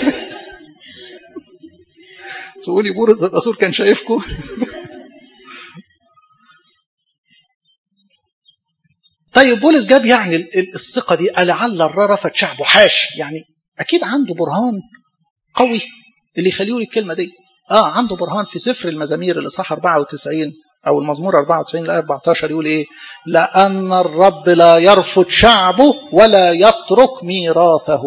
تقولي بولس الرسول كان شايفكم طيب بولس جاب يعني الثقة دي لعل الررفة شعبه حاش يعني أكيد عنده برهان قوي اللي يخليه يقول الكلمة دي آه عنده برهان في سفر المزامير الإصحاح 94 أو المزمور 94 ل 14 يقول إيه لأن الرب لا يرفض شعبه ولا يترك ميراثه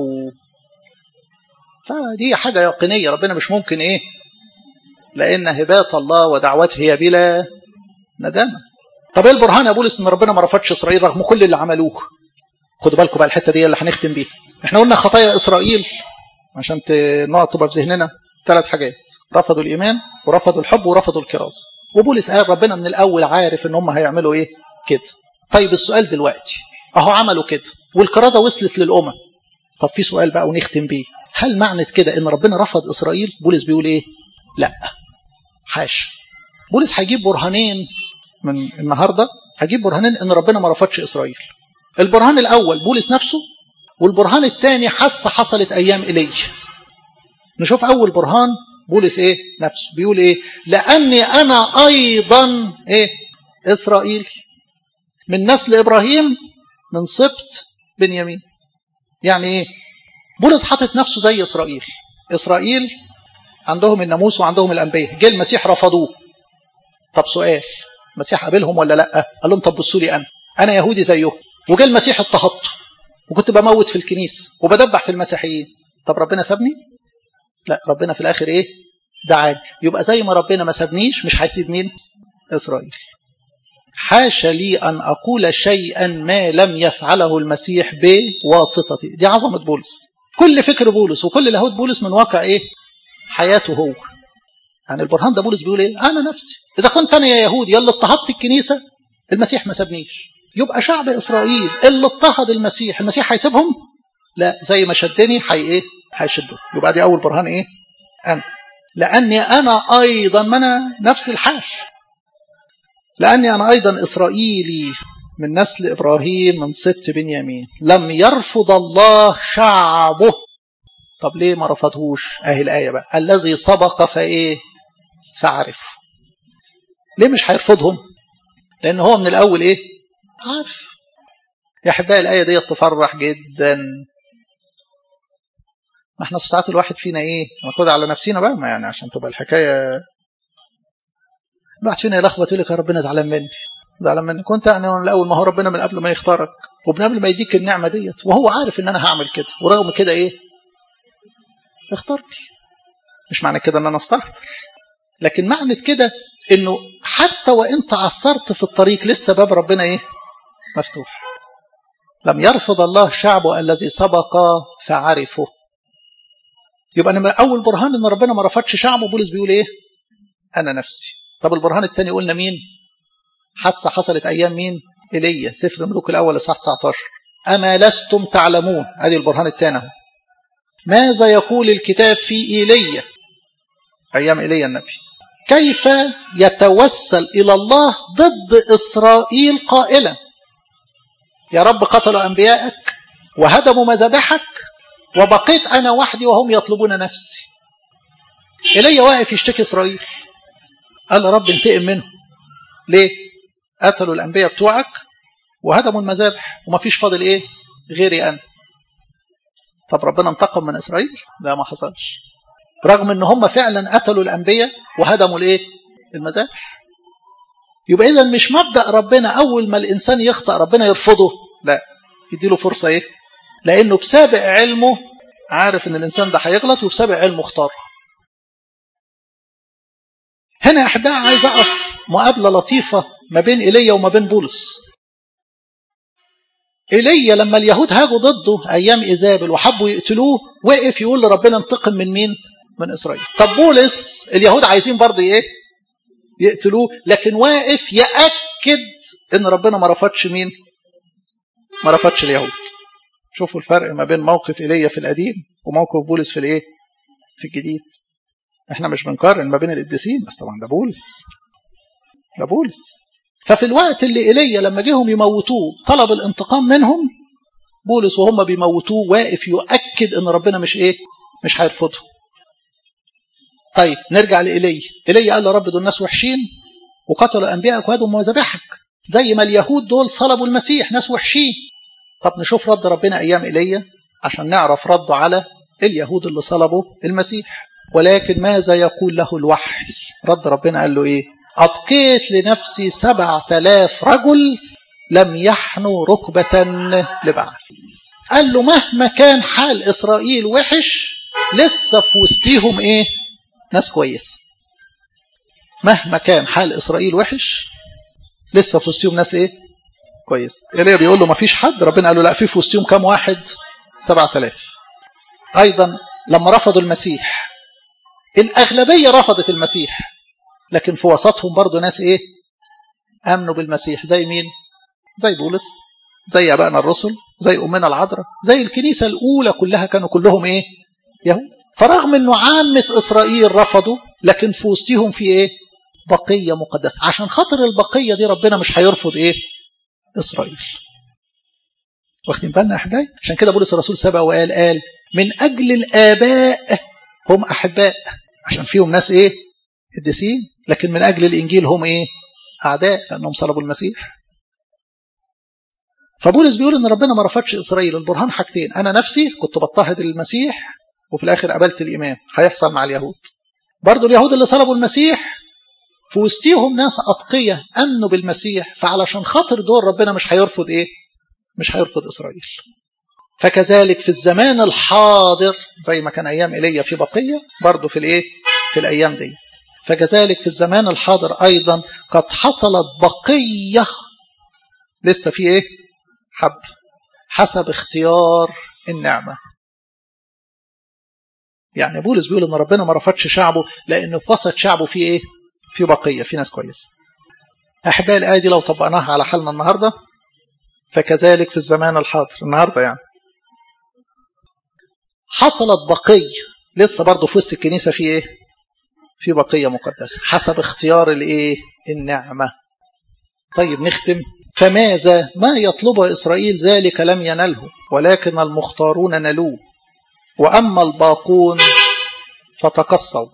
فدي حاجة يقينية ربنا مش ممكن إيه لأن هبات الله ودعوته هي بلا ندامة طب ايه البرهان يا بولس ان ربنا ما رفضش اسرائيل رغم كل اللي عملوه خدوا بالكم بقى الحته دي اللي هنختم بيها احنا قلنا خطايا اسرائيل عشان النقط تبقى في ذهننا ثلاث حاجات رفضوا الايمان ورفضوا الحب ورفضوا الكرازه وبولس قال ربنا من الاول عارف ان هم هيعملوا ايه كده طيب السؤال دلوقتي اهو عملوا كده والكرازه وصلت للامم طب في سؤال بقى ونختم بيه هل معنى كده ان ربنا رفض اسرائيل بولس بيقول ايه لا حاشا بولس هيجيب برهانين من النهارده هجيب برهانين ان ربنا ما رفضش اسرائيل البرهان الاول بولس نفسه والبرهان الثاني حادثه حصلت ايام ايليا نشوف اول برهان بولس ايه نفسه بيقول ايه لاني انا ايضا ايه اسرائيل من نسل ابراهيم من سبط بنيامين يعني ايه بولس حاطط نفسه زي اسرائيل اسرائيل عندهم الناموس وعندهم الانبياء جه المسيح رفضوه طب سؤال المسيح قابلهم ولا لا قال لهم طب بصوا لي انا انا يهودي زيهم وجا المسيح اضطهدته وكنت بموت في الكنيسه وبدبح في المسيحيين طب ربنا سابني لا ربنا في الاخر ايه دعاني يبقى زي ما ربنا ما سابنيش مش هيسيب مين اسرائيل حاشا لي ان اقول شيئا ما لم يفعله المسيح بواسطتي دي عظمه بولس كل فكر بولس وكل لاهوت بولس من واقع ايه حياته هو يعني البرهان ده بولس بيقول ايه انا نفسي اذا كنت انا يا يهودي يلا اضطهدت الكنيسه المسيح ما سابنيش يبقى شعب اسرائيل اللي اضطهد المسيح المسيح هيسيبهم لا زي ما شدني حي ايه هيشده يبقى دي اول برهان ايه انا لاني انا ايضا ما انا نفس الحال لاني انا ايضا اسرائيلي من نسل ابراهيم من سبط بنيامين لم يرفض الله شعبه طب ليه ما رفضهوش اهي الايه بقى الذي سبق فايه فعرف ليه مش هيرفضهم لان هو من الاول ايه عارف يا احبائي الايه دي تفرح جدا ما احنا ساعات الواحد فينا ايه ناخدها على نفسنا بقى ما يعني عشان تبقى الحكايه الواحد فينا يلخبط يقول لك يا ربنا زعلان مني زعلان مني كنت يعني من الاول ما هو ربنا من قبل ما يختارك ومن قبل ما يديك النعمه ديت وهو عارف ان انا هعمل كده ورغم كده ايه اخترتي مش معنى كده ان انا استهتر لكن معنى كده انه حتى وان تعثرت في الطريق لسه باب ربنا ايه مفتوح لم يرفض الله شعبه الذي سبق فعرفه يبقى انا اول برهان ان ربنا ما رفضش شعبه بولس بيقول ايه انا نفسي طب البرهان الثاني قلنا مين حادثه حصلت ايام مين ايليا سفر الملوك الاول اصحاح 19 اما لستم تعلمون ادي البرهان الثاني اهو ماذا يقول الكتاب في ايليا ايام ايليا النبي كيف يتوسل الى الله ضد اسرائيل قائلا يا رب قتلوا انبيائك وهدموا مذابحك وبقيت انا وحدي وهم يطلبون نفسي ايليا واقف يشتكي اسرائيل قال يا رب انتقم منهم ليه قتلوا الانبياء بتوعك وهدموا المذابح وما فيش فاضل ايه غيري انا طب ربنا انتقم من اسرائيل لا ما حصلش رغم ان هم فعلا قتلوا الانبياء وهدموا الايه المذابح يبقى اذا مش مبدا ربنا اول ما الانسان يخطا ربنا يرفضه لا يديله فرصه ايه لانه بسابق علمه عارف ان الانسان ده هيغلط وبسابق علمه اختاره هنا يا احبائي عايز اقف مقابله لطيفه ما بين ايليا وما بين بولس ايليا لما اليهود هاجوا ضده ايام ايزابل وحبوا يقتلوه وقف يقول لربنا انتقم من مين من اسرائيل طب بولس اليهود عايزين برضه ايه يقتلوه لكن واقف ياكد ان ربنا ما رفضش مين ما رفضش اليهود شوفوا الفرق ما بين موقف ايليا في القديم وموقف بولس في الايه في الجديد احنا مش بنقارن ما بين القديسين بس طبعا ده بولس ده بولس ففي الوقت اللي ايليا لما جيهم يموتوه طلب الانتقام منهم بولس وهم بيموتوه واقف يؤكد ان ربنا مش ايه مش هيرفضه طيب نرجع لإيليا إيليا قال له رب دول الناس وحشين وقتلوا أنبيائك وهدوا مذابحك زي ما اليهود دول صلبوا المسيح ناس وحشين طب نشوف رد ربنا أيام إيليا عشان نعرف رده على اليهود اللي صلبوا المسيح ولكن ماذا يقول له الوحي رد ربنا قال له إيه أبقيت لنفسي سبعة آلاف رجل لم يحنوا ركبة لبعل قال له مهما كان حال إسرائيل وحش لسه في وسطيهم إيه ناس كويس مهما كان حال إسرائيل وحش لسه في وسطيهم ناس إيه كويس إيليا بيقول له ما فيش حد ربنا قال له لا في في وسطيهم كام واحد سبعة آلاف أيضا لما رفضوا المسيح الأغلبية رفضت المسيح لكن في وسطهم برضو ناس إيه آمنوا بالمسيح زي مين زي بولس زي أبائنا الرسل زي أمنا العذراء زي الكنيسة الأولى كلها كانوا كلهم إيه يهود فرغم أنه عامة إسرائيل رفضوا لكن في وسطهم في إيه بقية مقدسة عشان خاطر البقية دي ربنا مش هيرفض إيه إسرائيل واخدين بالنا أحبائي عشان كده بولس الرسول سبق وقال قال من أجل الآباء هم أحباء عشان فيهم ناس إيه قديسين لكن من أجل الإنجيل هم إيه أعداء لأنهم صلبوا المسيح فبولس بيقول ان ربنا ما رفضش اسرائيل البرهان حاجتين انا نفسي كنت بضطهد المسيح وفي الاخر قبلت الايمان هيحصل مع اليهود برضو اليهود اللي صلبوا المسيح في وسطيهم ناس اتقيه امنوا بالمسيح فعلشان خاطر دول ربنا مش هيرفض ايه مش هيرفض اسرائيل فكذلك في الزمان الحاضر زي ما كان ايام ايليا في بقيه برضو في الايه في الايام دي فكذلك في الزمان الحاضر ايضا قد حصلت بقيه لسه في ايه حب حسب اختيار النعمة يعني بولس بيقول ان ربنا ما رفضش شعبه لانه في وسط شعبه في ايه في بقية في ناس كويسة احبائي الايه دي لو طبقناها على حالنا النهارده فكذلك في الزمان الحاضر النهارده يعني حصلت بقية لسه برضه في وسط الكنيسة في ايه في بقية مقدسة حسب اختيار الايه النعمة طيب نختم فماذا ما يطلب إسرائيل ذلك لم ينله ولكن المختارون نلوه وأما الباقون فتقصوا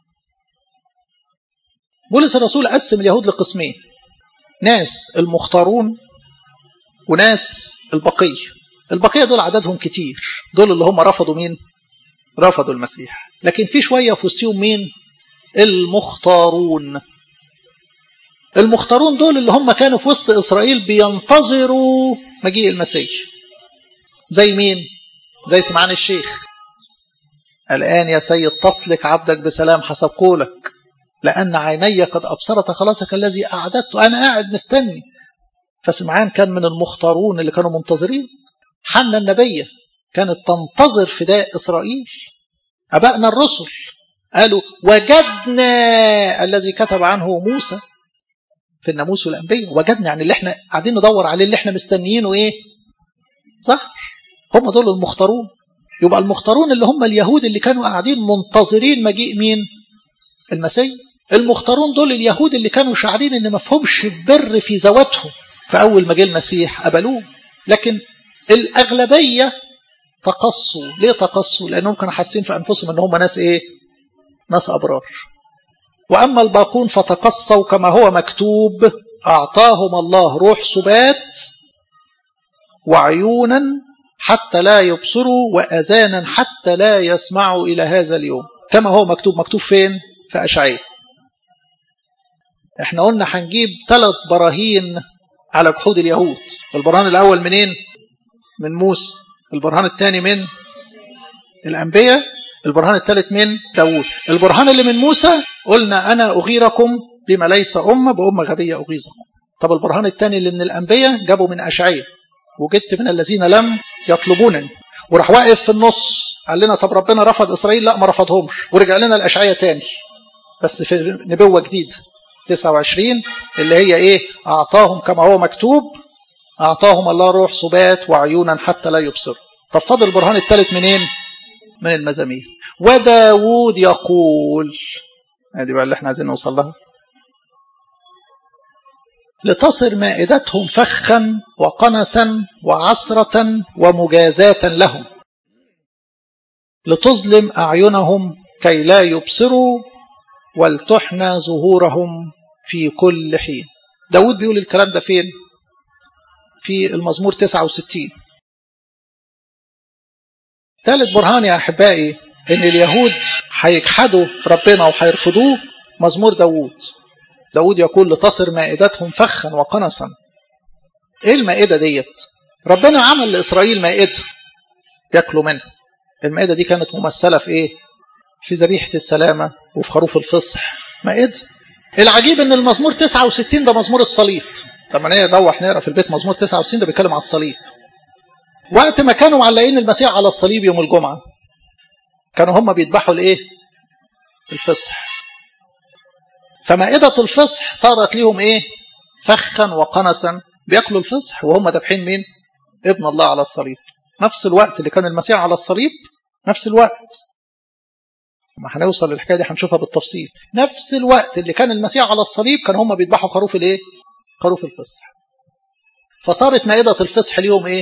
بولس الرسول قسم اليهود لقسمين ناس المختارون وناس البقية البقية دول عددهم كتير دول اللي هم رفضوا مين رفضوا المسيح لكن في شوية في وسطهم مين المختارون المختارون دول اللي هم كانوا في وسط إسرائيل بينتظروا مجيء المسيح زي مين زي سمعان الشيخ الآن يا سيد تطلق عبدك بسلام حسب قولك لأن عيني قد أبصرت خلاصك الذي أعددته أنا قاعد مستني فسمعان كان من المختارون اللي كانوا منتظرين حنا النبية كانت تنتظر فداء إسرائيل أبائنا الرسل قالوا وجدنا الذي كتب عنه موسى في الناموس والأنبياء وجدنا يعني اللي احنا قاعدين ندور عليه اللي احنا مستنيينه ايه صح هم دول المختارون يبقى المختارون اللي هم اليهود اللي كانوا قاعدين منتظرين مجيء مين المسيح المختارون دول اليهود اللي كانوا شاعرين ان ما فهمش بر في ذواتهم فاول ما جه المسيح قبلوه لكن الاغلبيه تقصوا ليه تقصوا لانهم كانوا حاسين في انفسهم ان هم ناس ايه ناس ابرار وأما الباقون فتقصوا كما هو مكتوب أعطاهم الله روح سبات وعيونا حتى لا يبصروا وأذانا حتى لا يسمعوا إلى هذا اليوم كما هو مكتوب مكتوب فين في أشعية احنا قلنا هنجيب ثلاث براهين على جحود اليهود البرهان الأول منين من موسى البرهان الثاني من الأنبياء البرهان الثالث من داوود البرهان اللي من موسى قلنا أنا أغيركم بما ليس أمة بأمة غبية أغيظكم طب البرهان الثاني اللي من الأنبياء جابوا من أشعية وجدت من الذين لم يطلبونني وراح واقف في النص قال لنا طب ربنا رفض إسرائيل لا ما رفضهمش ورجع لنا الأشعية تاني بس في نبوة جديدة 29 اللي هي إيه أعطاهم كما هو مكتوب أعطاهم الله روح سبات وعيونا حتى لا يبصروا طب فضل البرهان الثالث منين من المزامير وداود يقول هذه بقى اللي احنا عايزين نوصل لها لتصر مائدتهم فخا وقنسا وعسرة ومجازاة لهم لتظلم أعينهم كي لا يبصروا ولتحنى ظهورهم في كل حين داود بيقول الكلام ده فين في المزمور 69 ثالث برهان يا أحبائي إن اليهود هيجحدوا ربنا وهيرفضوه مزمور داود داود يقول لتصر مائدتهم فخا وقنصا ايه المائدة ديت ربنا عمل لإسرائيل مائدة ياكلوا منها المائدة دي كانت ممثلة في ايه في ذبيحة السلامة وفي خروف الفصح مائدة العجيب ان المزمور 69 ده مزمور الصليب لما نروح نقرا في البيت مزمور 69 ده بيتكلم على الصليب وقت ما كانوا معلقين المسيح على الصليب يوم الجمعة كانوا هم بيذبحوا الايه الفصح فمائدة الفصح صارت ليهم ايه فخا وقنسا بياكلوا الفصح وهم ذابحين مين ابن الله على الصليب نفس الوقت اللي كان المسيح على الصليب نفس الوقت ما هنوصل للحكايه دي هنشوفها بالتفصيل نفس الوقت اللي كان المسيح على الصليب كانوا هم بيذبحوا خروف الايه خروف الفصح فصارت مائدة الفصح اليوم ايه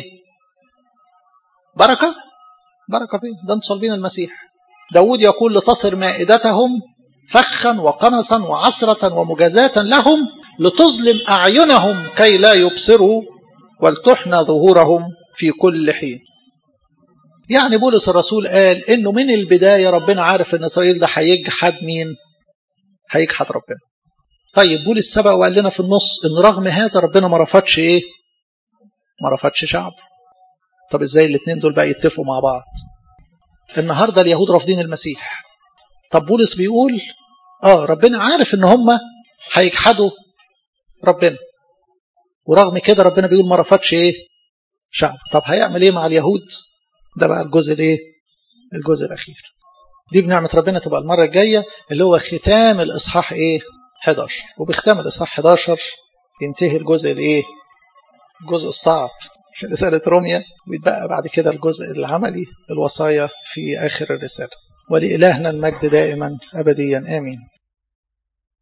بركة بركة فيه ده انتوا صلبين المسيح داود يقول لتصر مائدتهم فخا وقنصا وعسرة ومجازاة لهم لتظلم أعينهم كي لا يبصروا ولتحنى ظهورهم في كل حين يعني بولس الرسول قال انه من البداية ربنا عارف ان اسرائيل ده هيجحد مين هيجحد ربنا طيب بولس سبق وقال لنا في النص ان رغم هذا ربنا ما رفضش ايه ما رفضش شعبه طب ازاي الاثنين دول بقى يتفقوا مع بعض النهارده اليهود رافضين المسيح طب بولس بيقول اه ربنا عارف ان هم هيجحدوا ربنا ورغم كده ربنا بيقول ما رفضش ايه شعب طب هيعمل ايه مع اليهود ده بقى الجزء الايه الجزء الاخير دي بنعمه ربنا تبقى المره الجايه اللي هو ختام الاصحاح ايه 11 وبختام الاصحاح 11 ينتهي الجزء الايه الجزء الصعب في رساله روميا ويتبقى بعد كده الجزء العملي الوصايا في اخر الرساله ولإلهنا المجد دائما ابديا امين